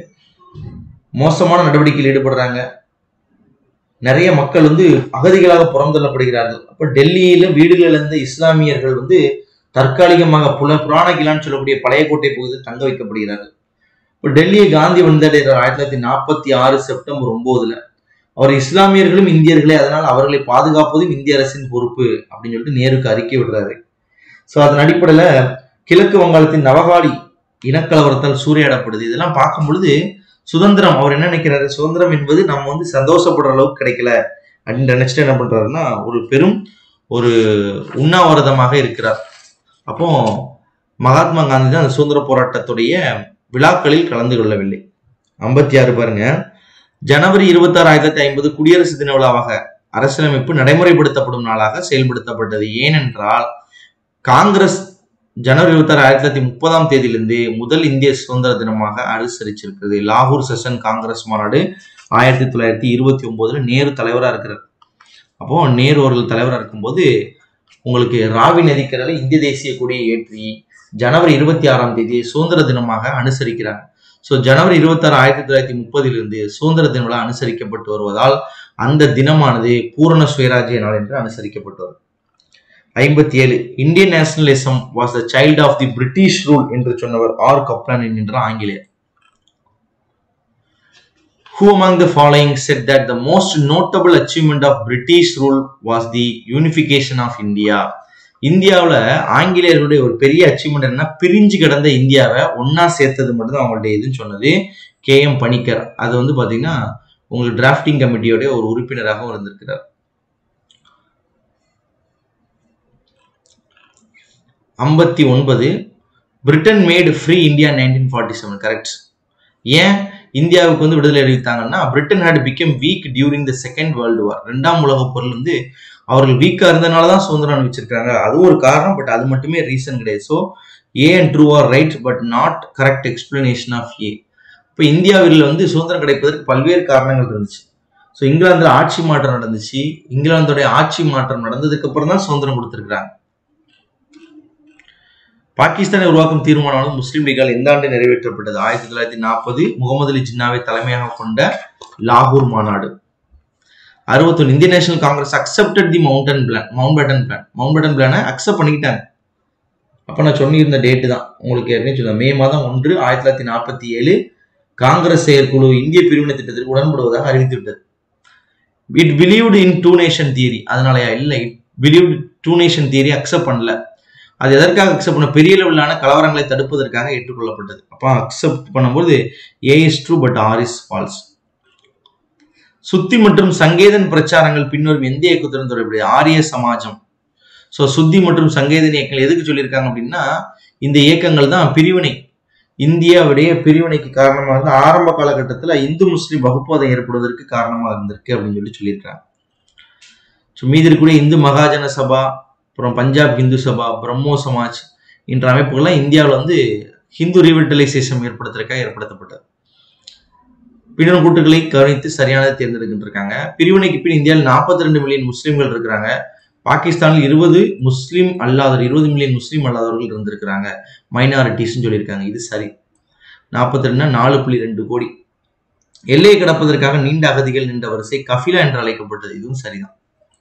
மோசமான நடவடிக்கையில் ஈடுபடுறாங்க நிறைய மக்கள் வந்து அகதிகளாக புறந்தள்ளப்படுகிறார்கள் அப்போ டெல்லியில வீடுகளில் இருந்த இஸ்லாமியர்கள் வந்து தற்காலிகமாக புல புராணகிலான்னு சொல்லக்கூடிய பழைய கோட்டை பகுதியில் தங்க வைக்கப்படுகிறார்கள் இப்போ டெல்லியை காந்தி வந்தடைகிறார் ஆயிரத்தி தொள்ளாயிரத்தி நாற்பத்தி ஆறு செப்டம்பர் ஒன்பதுல அவர் இஸ்லாமியர்களும் இந்தியர்களே அதனால் அவர்களை பாதுகாப்பதும் இந்திய அரசின் பொறுப்பு அப்படின்னு சொல்லிட்டு நேருக்கு அறிக்கை விடுறாரு ஸோ அதன் அடிப்படையில கிழக்கு வங்காளத்தின் நவகாலி இனக்கலவரத்தால் சூறையாடப்படுது இதெல்லாம் பார்க்கும் பொழுது சுதந்திரம் அவர் என்ன நினைக்கிறாரு சுதந்திரம் என்பது நம்ம வந்து சந்தோஷப்படுற அளவுக்கு கிடைக்கல அப்படின்னு நினைச்சிட்டு என்ன பண்றாருன்னா ஒரு பெரும் ஒரு உண்ணாவிரதமாக இருக்கிறார் அப்போ மகாத்மா காந்தி தான் அந்த சுதந்திர போராட்டத்துடைய விழாக்களில் கலந்து கொள்ளவில்லை ஐம்பத்தி ஆறு பாருங்க ஜனவரி இருபத்தி ஆறு ஆயிரத்தி தொள்ளாயிரத்தி ஐம்பது குடியரசு தின விழாவாக அரசியலமைப்பு நடைமுறைப்படுத்தப்படும் நாளாக செயல்படுத்தப்பட்டது ஏனென்றால் காங்கிரஸ் ஜனவரி இருபத்தி ஆறு ஆயிரத்தி தொள்ளாயிரத்தி முப்பதாம் தேதியிலிருந்து முதல் இந்திய சுதந்திர தினமாக அனுசரிச்சிருக்கிறது லாகூர் செஷன் காங்கிரஸ் மாநாடு ஆயிரத்தி தொள்ளாயிரத்தி இருபத்தி ஒன்பதுல நேரு தலைவரா இருக்கிறார் அப்போ நேரு அவர்கள் தலைவராக இருக்கும்போது உங்களுக்கு ராவி நதிக்கரையில் இந்திய தேசிய கொடியை ஏற்றி ஜனவரி இருபத்தி ஆறாம் தேதி சுதந்திர தினமாக அனுசரிக்கிறாங்க ஸோ ஜனவரி இருபத்தாறு ஆயிரத்தி தொள்ளாயிரத்தி முப்பதிலிருந்து சுதந்திர தின விழா அனுசரிக்கப்பட்டு வருவதால் அந்த தினமானது பூரண சுயராஜ்ய நாள் என்று அனுசரிக்கப்பட்டு வரும் ஐம்பத்தி ஏழு Indian nationalism was the child of the British rule என்று சொன்னவர் ஆர் கப்லான் என்கின்ற ஆங்கிலேயர் Who among the following said that the most notable achievement of British rule was the unification of India? இந்தியாவில் ஆங்கிலேயர்களுடைய ஒரு பெரிய அச்சீவ்மெண்ட் என்ன பிரிஞ்சு கிடந்த இந்தியாவை ஒன்னா சேர்த்தது மட்டும்தான் அவங்களுடைய இதுன்னு சொன்னது கே எம் பணிக்கர் அது வந்து பாத்தீங்கன்னா உங்களுக்கு டிராஃப்டிங் கமிட்டியோட ஒரு உறுப்பினராகவும் இருந்திருக்கிறார் ஐம்பத்தி ஒன்பது Britain made free India nineteen forty seven correct ஏன் இந்தியாவுக்கு வந்து விடுதலை அறிவித்தாங்கன்னா Britain had become weak during the second world war ரெண்டாம் உலக பொருள் வந்து அவர்கள் வீக்கா இருந்தனால தான் சுதந்திரம் அனுப்பிச்சிருக்காங்க அது ஒரு காரணம் பட் அது மட்டுமே ரீசன் கிடையாது so A and true R right but not correct explanation of A இப்போ இந்தியாவில் வந்து சுதந்திரம் கிடைப்பதற்கு பல்வேறு காரணங்கள் இருந்துச்சு ஸோ இங்கிலாந்துல ஆட்சி மாற்றம் நடந்துச்சு இங்கிலாந்துடைய ஆட்சி மாற்றம் நடந்ததுக்கு அப்புறம் தான் சுதந்திரம் கொடுத்துருக்காங்க பாகிஸ்தானை உருவாக்கும் தீர்மானம் முஸ்லீம் லீகால் எந்த ஆண்டு நிறைவேற்றப்பட்டது ஆயிரத்தி தொள்ளாயிரத்தி நாற்பது முகமது அலி ஜின்னாவை தலைமையாக கொண்ட லாகூர் மாநாடு அறுபத்தொன்னு Indian National Congress accepted the mountain plan Mountbatten plan Mountbatten பிளானை அக்செப்ட் பண்ணிக்கிட்டாங்க அப்போ நான் சொல்லியிருந்த டேட்டு தான் உங்களுக்கு ஏற்கனவே சொல்லுவேன் மே மாதம் ஒன்று ஆயிரத்தி தொள்ளாயிரத்தி நாற்பத்தி ஏழு காங்கிரஸ் செயற்குழு இந்திய பிரிவினை திட்டத்திற்கு உடன்படுவதாக அறிவித்துவிட்டது it believed in two nation theory அதனாலயா இல்லை it believed two nation theory accept பண்ணல அது எதற்காக அக்செப்ட் பண்ண பெரிய லெவலான கலவரங்களை தடுப்பதற்காக ஏற்றுக்கொள்ளப்பட்டது அப்போ அக்செப்ட் பண்ணும்போது A is true but R is false Shuddhi மற்றும் சங்கேதன் பிரச்சாரங்கள் பின்வரும் எந்த இயக்கத்துடன் தொடர்புடைய ஆரிய சமாஜம் ஸோ சுத்தி மற்றும் சங்கேதன் இயக்கங்கள் எதுக்கு சொல்லியிருக்காங்க அப்படின்னா இந்த இயக்கங்கள் தான் பிரிவினை இந்தியாவுடைய பிரிவினைக்கு காரணமாக இருந்த ஆரம்ப காலகட்டத்தில் இந்து முஸ்லீம் வகுப்புவாதம் ஏற்படுவதற்கு காரணமாக இருந்திருக்கு அப்படின்னு சொல்லி சொல்லியிருக்காங்க ஸோ மீதி இருக்கக்கூடிய இந்து மகாஜன சபா அப்புறம் பஞ்சாப் ஹிந்து சபா பிரம்மோ சமாஜ் என்ற அமைப்புகள்லாம் இந்தியாவில் வந்து ஹிந்து ரீவிட்டலைசேஷன் ஏற்படுத்துறதுக்காக ஏற்படுத்தப்பட்டது பின்னர் கூட்டுகளை கவனித்து சரியானதை தேர்ந்தெடுக்கிட்டு இருக்காங்க பிரிவினைக்கு பின் இந்தியாவில் நாற்பத்தி ரெண்டு மில்லியன் முஸ்லீம்கள் இருக்கிறாங்க பாகிஸ்தானில் இருபது முஸ்லீம் அல்லாதவர் இருபது மில்லியன் முஸ்லீம் அல்லாதவர்கள் இருந்திருக்கிறாங்க மைனாரிட்டிஸ்ன்னு சொல்லியிருக்காங்க இது சரி நாற்பத்தி ரெண்டுனா நாலு புள்ளி ரெண்டு கோடி எல்லையை கடப்பதற்காக நீண்ட அகதிகள் நின்ற வரிசை கஃபிலா என்று அழைக்கப்பட்டது இதுவும் சரிதான்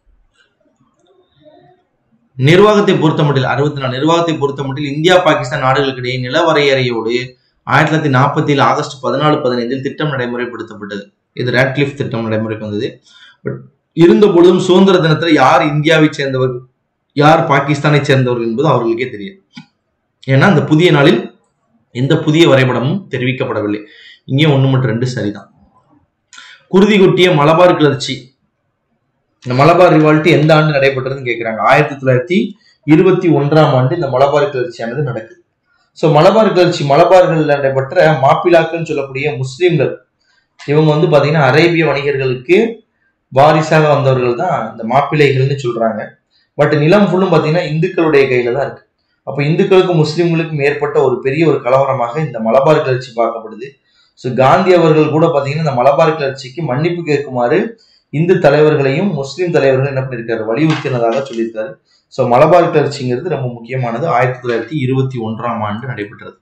நிர்வாகத்தை பொறுத்தமட்டில் அறுபத்தி நாலு நிர்வாகத்தை பொறுத்தமட்டில் இந்தியா பாகிஸ்தான் நாடுகளுக்கு இடையே நிலவரையறையோடு ஆயிரத்தி தொள்ளாயிரத்தி நாற்பத்தி ஏழு ஆகஸ்ட் பதினாலு பதினைந்தில் திட்டம் நடைமுறைப்படுத்தப்பட்டது இது ரேட்லிஃப் திட்டம் நடைமுறைக்கு வந்தது பட் இருந்த பொழுதும் சுதந்திர தினத்தில் யார் இந்தியாவை சேர்ந்தவர் யார் பாகிஸ்தானை சேர்ந்தவர்கள் என்பது அவர்களுக்கே தெரியும் ஏன்னா அந்த புதிய நாளில் எந்த புதிய வரைபடமும் தெரிவிக்கப்படவில்லை இங்கே ஒன்று மற்றும் ரெண்டு சரிதான் குருதி கொட்டிய மலபார் கிளர்ச்சி இந்த மலபார் ரிவால்ட் எந்த ஆண்டு நடைபெற்றதுன்னு கேட்குறாங்க ஆயிரத்தி தொள்ளாயிரத்தி இருபத்தி ஒன்றாம் ஆண்டு இந்த மலபார் கிளர்ச்சியானது நடக்குது ஸோ மலபார் கிளர்ச்சி மலபார்கள் நடைபெற்ற மாப்பிளாக்கள்னு சொல்லக்கூடிய முஸ்லீம்கள் இவங்க வந்து பார்த்தீங்கன்னா அரேபிய வணிகர்களுக்கு வாரிசாக வந்தவர்கள் தான் இந்த மாப்பிள்ளைகள்னு சொல்றாங்க பட் நிலம் ஃபுல்லும் பார்த்தீங்கன்னா இந்துக்களுடைய கையில தான் இருக்கு அப்போ இந்துக்களுக்கும் முஸ்லீம்களுக்கும் ஏற்பட்ட ஒரு பெரிய ஒரு கலவரமாக இந்த மலபார் கிளர்ச்சி பார்க்கப்படுது ஸோ காந்தி அவர்கள் கூட பார்த்தீங்கன்னா இந்த மலபார் கிளர்ச்சிக்கு மன்னிப்பு கேட்குமாறு இந்து தலைவர்களையும் முஸ்லீம் தலைவர்களும் என்ன பண்ணியிருக்காரு வலியுறுத்தினதாக சொல்லியிருக்காரு ஸோ மலபார் கிளர்ச்சிங்கிறது ரொம்ப முக்கியமானது ஆயிரத்தி தொள்ளாயிரத்தி இருபத்தி ஒன்றாம் ஆண்டு நடைபெற்றது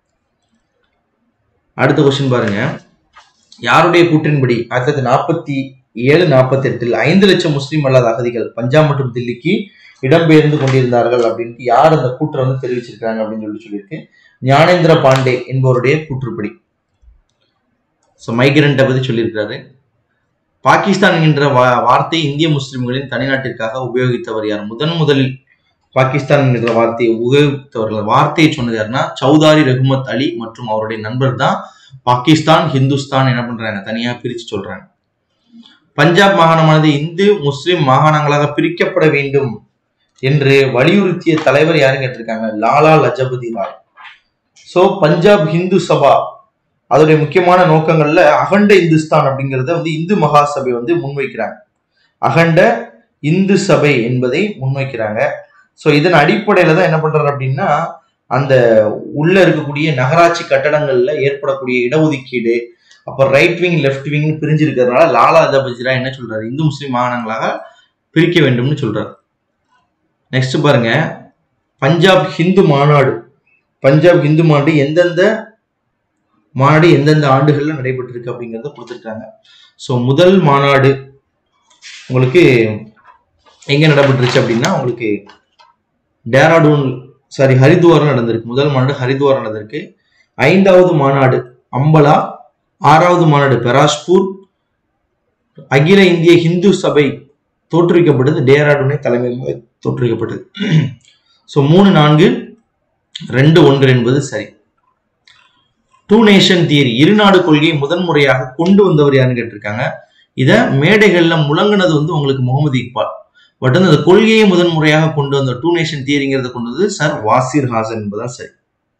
அடுத்த கொஸ்டின் பாருங்க யாருடைய கூற்றின்படி ஆயிரத்தி தொள்ளாயிரத்தி நாற்பத்தி ஏழு நாற்பத்தி எட்டில் ஐந்து லட்சம் முஸ்லீம் அல்லாத அகதிகள் பஞ்சாப் மற்றும் தில்லிக்கு இடம்பெயர்ந்து கொண்டிருந்தார்கள் அப்படின்ட்டு யார் அந்த கூற்றை வந்து தெரிவிச்சிருக்காங்க அப்படின்னு சொல்லி சொல்லியிருக்கு ஞானேந்திர பாண்டே என்பவருடைய கூற்றுப்படி ஸோ மைக்ரண்ட்டை பத்தி சொல்லியிருக்காரு பாகிஸ்தான் என்ற வா- வார்த்தை இந்திய முஸ்லிம்களின் தனிநாட்டிற்காக உபயோகித்தவர் யார் முதன் முதலில் பாகிஸ்தான் என்ற வார்த்தையை உபயோகித்தவர்கள் வார்த்தையை சொன்னது யாருன்னா சௌதாரி ரகுமத் அலி மற்றும் அவருடைய நண்பர் தான் பாகிஸ்தான் ஹிந்துஸ்தான் என்ன பண்றாங்க தனியா பிரிச்சு சொல்றாங்க பஞ்சாப் மாகாணமானது இந்து முஸ்லிம் மாகாணங்களாக பிரிக்கப்பட வேண்டும் என்று வலியுறுத்திய தலைவர் யாருன்னு கேட்டிருக்காங்க லாலா லஜபதி ராய் சோ பஞ்சாப் ஹிந்து சபா அதோடைய முக்கியமான நோக்கங்கள்ல அகண்ட இந்துஸ்தான் அப்படிங்கறத வந்து இந்து மகாசபை வந்து முன்வைக்கிறாங்க அகண்ட இந்து சபை என்பதை முன்வைக்கிறாங்க சோ இதன் அடிப்படையில தான் என்ன பண்றாரு அப்படின்னா அந்த உள்ள இருக்கக்கூடிய நகராட்சி கட்டடங்கள்ல ஏற்படக்கூடிய இடஒதுக்கீடு அப்ப ரைட் விங் லெஃப்ட் விங் பிரிஞ்சிருக்கிறதுனால லாலா லஜபதி ராய் என்ன சொல்றாரு இந்து முஸ்லிம் மாகாணங்களாக பிரிக்க வேண்டும்னு சொல்றார் நெக்ஸ்ட் பாருங்க பஞ்சாப் ஹிந்து மாநாடு பஞ்சாப் ஹிந்து மாநாடு எந்தெந்த மாநாடு எந்தெந்த ஆண்டுகள்ல நடைபெற்றிருக்கு அப்படிங்கறத கொடுத்துருக்காங்க ஸோ முதல் மாநாடு உங்களுக்கு எங்க நடைபெற்றுச்சு அப்படின்னா உங்களுக்கு டேராடூன் சாரி ஹரித்வார் நடந்திருக்கு முதல் மாநாடு ஹரித்வார் நடந்திருக்கு ஐந்தாவது மாநாடு அம்பலா ஆறாவது மாநாடு பெராஸ்பூர் அகில இந்திய ஹிந்து சபை தோற்றுவிக்கப்பட்டது டேராடூனை தலைமையாக தோற்றுவிக்கப்பட்டது ஸோ மூணு நான்கு ரெண்டு ஒன்று என்பது சரி டூ நேஷன் தியரி இருநாடு கொள்கையை முதன்முறையாக கொண்டு வந்தவர் யாருன்னு கேட்டிருக்காங்க இதை மேடைகள்ல முழங்கினது வந்து உங்களுக்கு முகமது இக்பால் பட் வந்து அந்த கொள்கையை முதன்முறையாக கொண்டு வந்த டூ நேஷன் தியரிங்கிறத கொண்டு வந்து சார் வாசிர் ஹாசன் என்பதுதான் சரி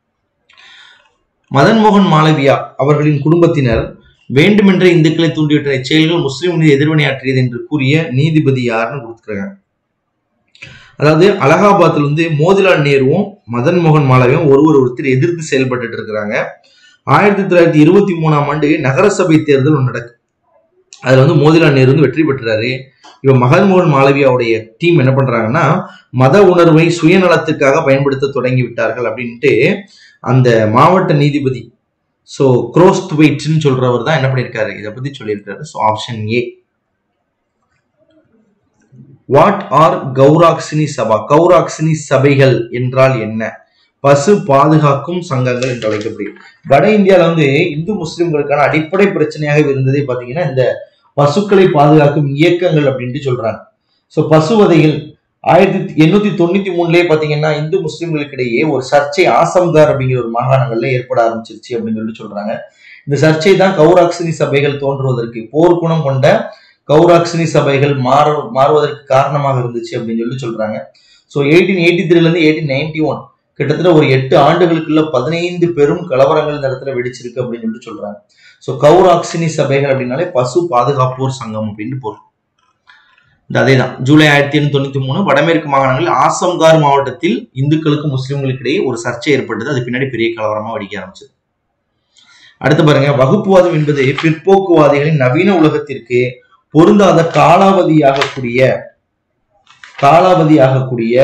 மதன் மோகன் மாளவியா அவர்களின் குடும்பத்தினர் வேண்டுமென்றே இந்துக்களை தூண்டிவிட்ட இச்செயல்கள் முஸ்லிம் மீது எதிர்வினையாற்றியது என்று கூறிய நீதிபதி யாருன்னு கொடுத்துருக்காங்க அதாவது அலகாபாத்ல வந்து மோதிலால் நேருவும் மதன் மோகன் மாளவியும் ஒருவர் ஒருத்தர் எதிர்த்து செயல்பட்டு இருக்கிறாங்க ஆயிரத்தி தொள்ளாயிரத்தி இருபத்தி மூணாம் ஆண்டு நகரசபை தேர்தல் ஒன்று நடக்கு அதுல வந்து மோதிலால் நேரு வந்து வெற்றி பெற்றாரு இவன் மதன் மோகன் மாளவியாவுடைய டீம் என்ன பண்றாங்கன்னா மத உணர்வை சுயநலத்துக்காக பயன்படுத்த தொடங்கி விட்டார்கள் அப்படின்ட்டு அந்த மாவட்ட நீதிபதி ஸோ குரோஸ்த்வைட்னு சொல்றவர் தான் என்ன பண்ணியிருக்காரு இதை பத்தி சொல்லியிருக்காரு so option A what are Gaurakshini Sabha Gaurakshini சபைகள் என்றால் என்ன பசு பாதுகாக்கும் சங்கங்கள் என்று அழைக்கப்படுகிறது வட இந்தியால வந்து இந்து முஸ்லிம்களுக்கான அடிப்படை பிரச்சனையாக இருந்ததே பாத்தீங்கன்னா இந்த பசுக்களை பாதுகாக்கும் இயக்கங்கள் அப்படின்ட்டு சொல்றாங்க ஸோ பசுவதைகள் ஆயிரத்தி எண்ணூத்தி தொண்ணூத்தி மூணுலயே பாத்தீங்கன்னா இந்து முஸ்லிம்களுக்கு இடையே ஒரு சர்ச்சை ஆசம்கார் அப்படிங்கிற ஒரு மாகாணங்கள்ல ஏற்பட ஆரம்பிச்சிருச்சு அப்படின்னு சொல்லி சொல்றாங்க இந்த சர்ச்சை தான் கௌராக்சினி சபைகள் தோன்றுவதற்கு போர்க்குணம் கொண்ட கௌராக்சினி சபைகள் மாற மாறுவதற்கு காரணமாக இருந்துச்சு அப்படின்னு சொல்லி சொல்றாங்க ஸோ எயிட்டீன் எயிட்டி த்ரீல இருந்து எயிட்டீன் நைன்டி ஒன் கிட்டத்தட்ட ஒரு எட்டு ஆண்டுகளுக்குள்ள பதினைந்து பெரும் கலவரங்கள் இந்த இடத்துல வெடிச்சிருக்கு அப்படின்னு சொல்லிட்டு சொல்றாங்க ஸோ கௌராக்சினி சபைகள் அப்படின்னாலே பசு பாதுகாப்போர் சங்கம் அப்படின்னு பொருள் இந்த அதே தான் ஜூலை ஆயிரத்தி எண்ணூத்தி தொண்ணூத்தி மூணு வடமேற்கு மாகாணங்களில் ஆசம்கார் மாவட்டத்தில் இந்துக்களுக்கும் முஸ்லிம்களுக்கு இடையே ஒரு சர்ச்சை ஏற்பட்டது அது பின்னாடி பெரிய கலவரமா வெடிக்க ஆரம்பிச்சது அடுத்து பாருங்க வகுப்புவாதம் என்பது பிற்போக்குவாதிகளின் நவீன உலகத்திற்கு பொருந்தாத காலாவதியாகக்கூடிய காலாவதியாகக்கூடிய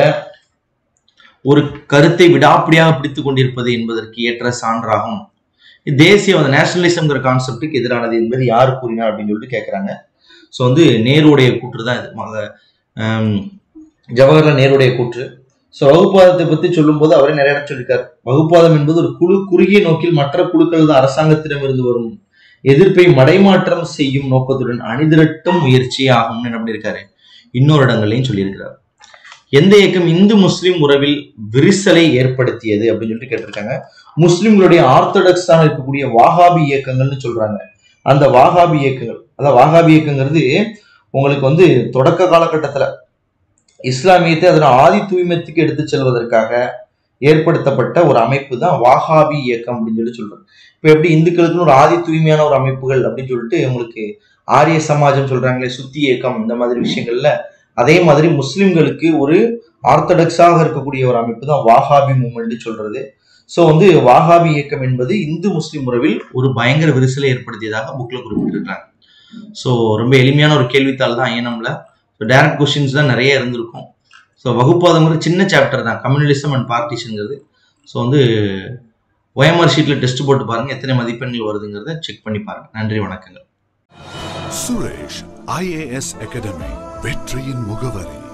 ஒரு கருத்தை விடாப்பிடியாக பிடித்துக் கொண்டிருப்பது என்பதற்கு ஏற்ற சான்றாகும் தேசிய நேஷனலிசம்ங்கிற கான்செப்டுக்கு எதிரானது என்பது யார் கூறினார் அப்படின்னு சொல்லிட்டு கேட்குறாங்க ஸோ வந்து நேருடைய கூற்று தான் இது மக ஆம், ஜவஹர்லால் நேருடைய கூற்று ஸோ வகுப்புவாதத்தை பற்றி சொல்லும்போது அவரே நிறைய இடம் சொல்லியிருக்கார் வகுப்புவாதம் என்பது ஒரு குழு குறுகிய நோக்கில் மற்ற குழுக்கள் தான் அரசாங்கத்திடமிருந்து வரும் எதிர்ப்பை மடைமாற்றம் செய்யும் நோக்கத்துடன் அணிதிரட்டும் முயற்சி ஆகும்னு என்ன பண்ணியிருக்காரு இன்னொரு இடங்கள்லையும் சொல்லியிருக்கிறார் எந்த இயக்கம் இந்து முஸ்லிம் உறவில் விரிசலை ஏற்படுத்தியது அப்படின்னு சொல்லிட்டு கேட்டிருக்காங்க முஸ்லிம்களுடைய ஆர்த்தடாக்ஸான இருக்கக்கூடிய வாகாபி இயக்கங்கள்னு சொல்றாங்க அந்த வாகாபி இயக்கங்கள் அதாவது வாகாபி இயக்கங்கிறது உங்களுக்கு வந்து தொடக்க காலகட்டத்துல இஸ்லாமியத்தை அதன் ஆதி தூய்மத்துக்கு எடுத்து செல்வதற்காக ஏற்படுத்தப்பட்ட ஒரு அமைப்பு தான் வாகாபி இயக்கம் அப்படின்னு சொல்லி சொல்றாங்க இப்போ எப்படி இந்துக்களுக்குன்னு ஒரு ஆதி தூய்மையான ஒரு அமைப்புகள் அப்படின்னு சொல்லிட்டு உங்களுக்கு ஆரிய சமாஜம் சொல்றாங்களே சுத்தி இயக்கம் இந்த மாதிரி விஷயங்கள்ல அதே மாதிரி முஸ்லிம்களுக்கு ஒரு ஆர்த்தடாக்ஸாக இருக்கக்கூடிய ஒரு அமைப்பு தான் வாகாபி மூமெண்ட் சொல்றது ஸோ வந்து வாகாபி இயக்கம் என்பது இந்து முஸ்லிம் உறவில் ஒரு பயங்கர விரிசலை ஏற்படுத்தியதாக புக்ல குறிப்பிட்டிருக்காங்க ஸோ ரொம்ப எளிமையான ஒரு கேள்வித்தாள் தான் ஐஎன்எம்ல ஸோ டேரக்ட் கொஸ்டின்ஸ் தான் நிறைய இருந்திருக்கும் ஸோ வகுப்பாதங்கிற சின்ன சாப்டர் தான் கம்யூனலிசம் அண்ட் பார்ட்டிஷனுங்கிறது ஸோ வந்து ஒயம்ஆர் ஷீட்ல டெஸ்ட் போட்டு பாருங்க எத்தனை மதிப்பெண்கள் வருதுங்கிறத செக் பண்ணி பாருங்க நன்றி வணக்கங்கள் சுரேஷ் ஐஏஎஸ் அகாடமி வெற்றியின் முகவரி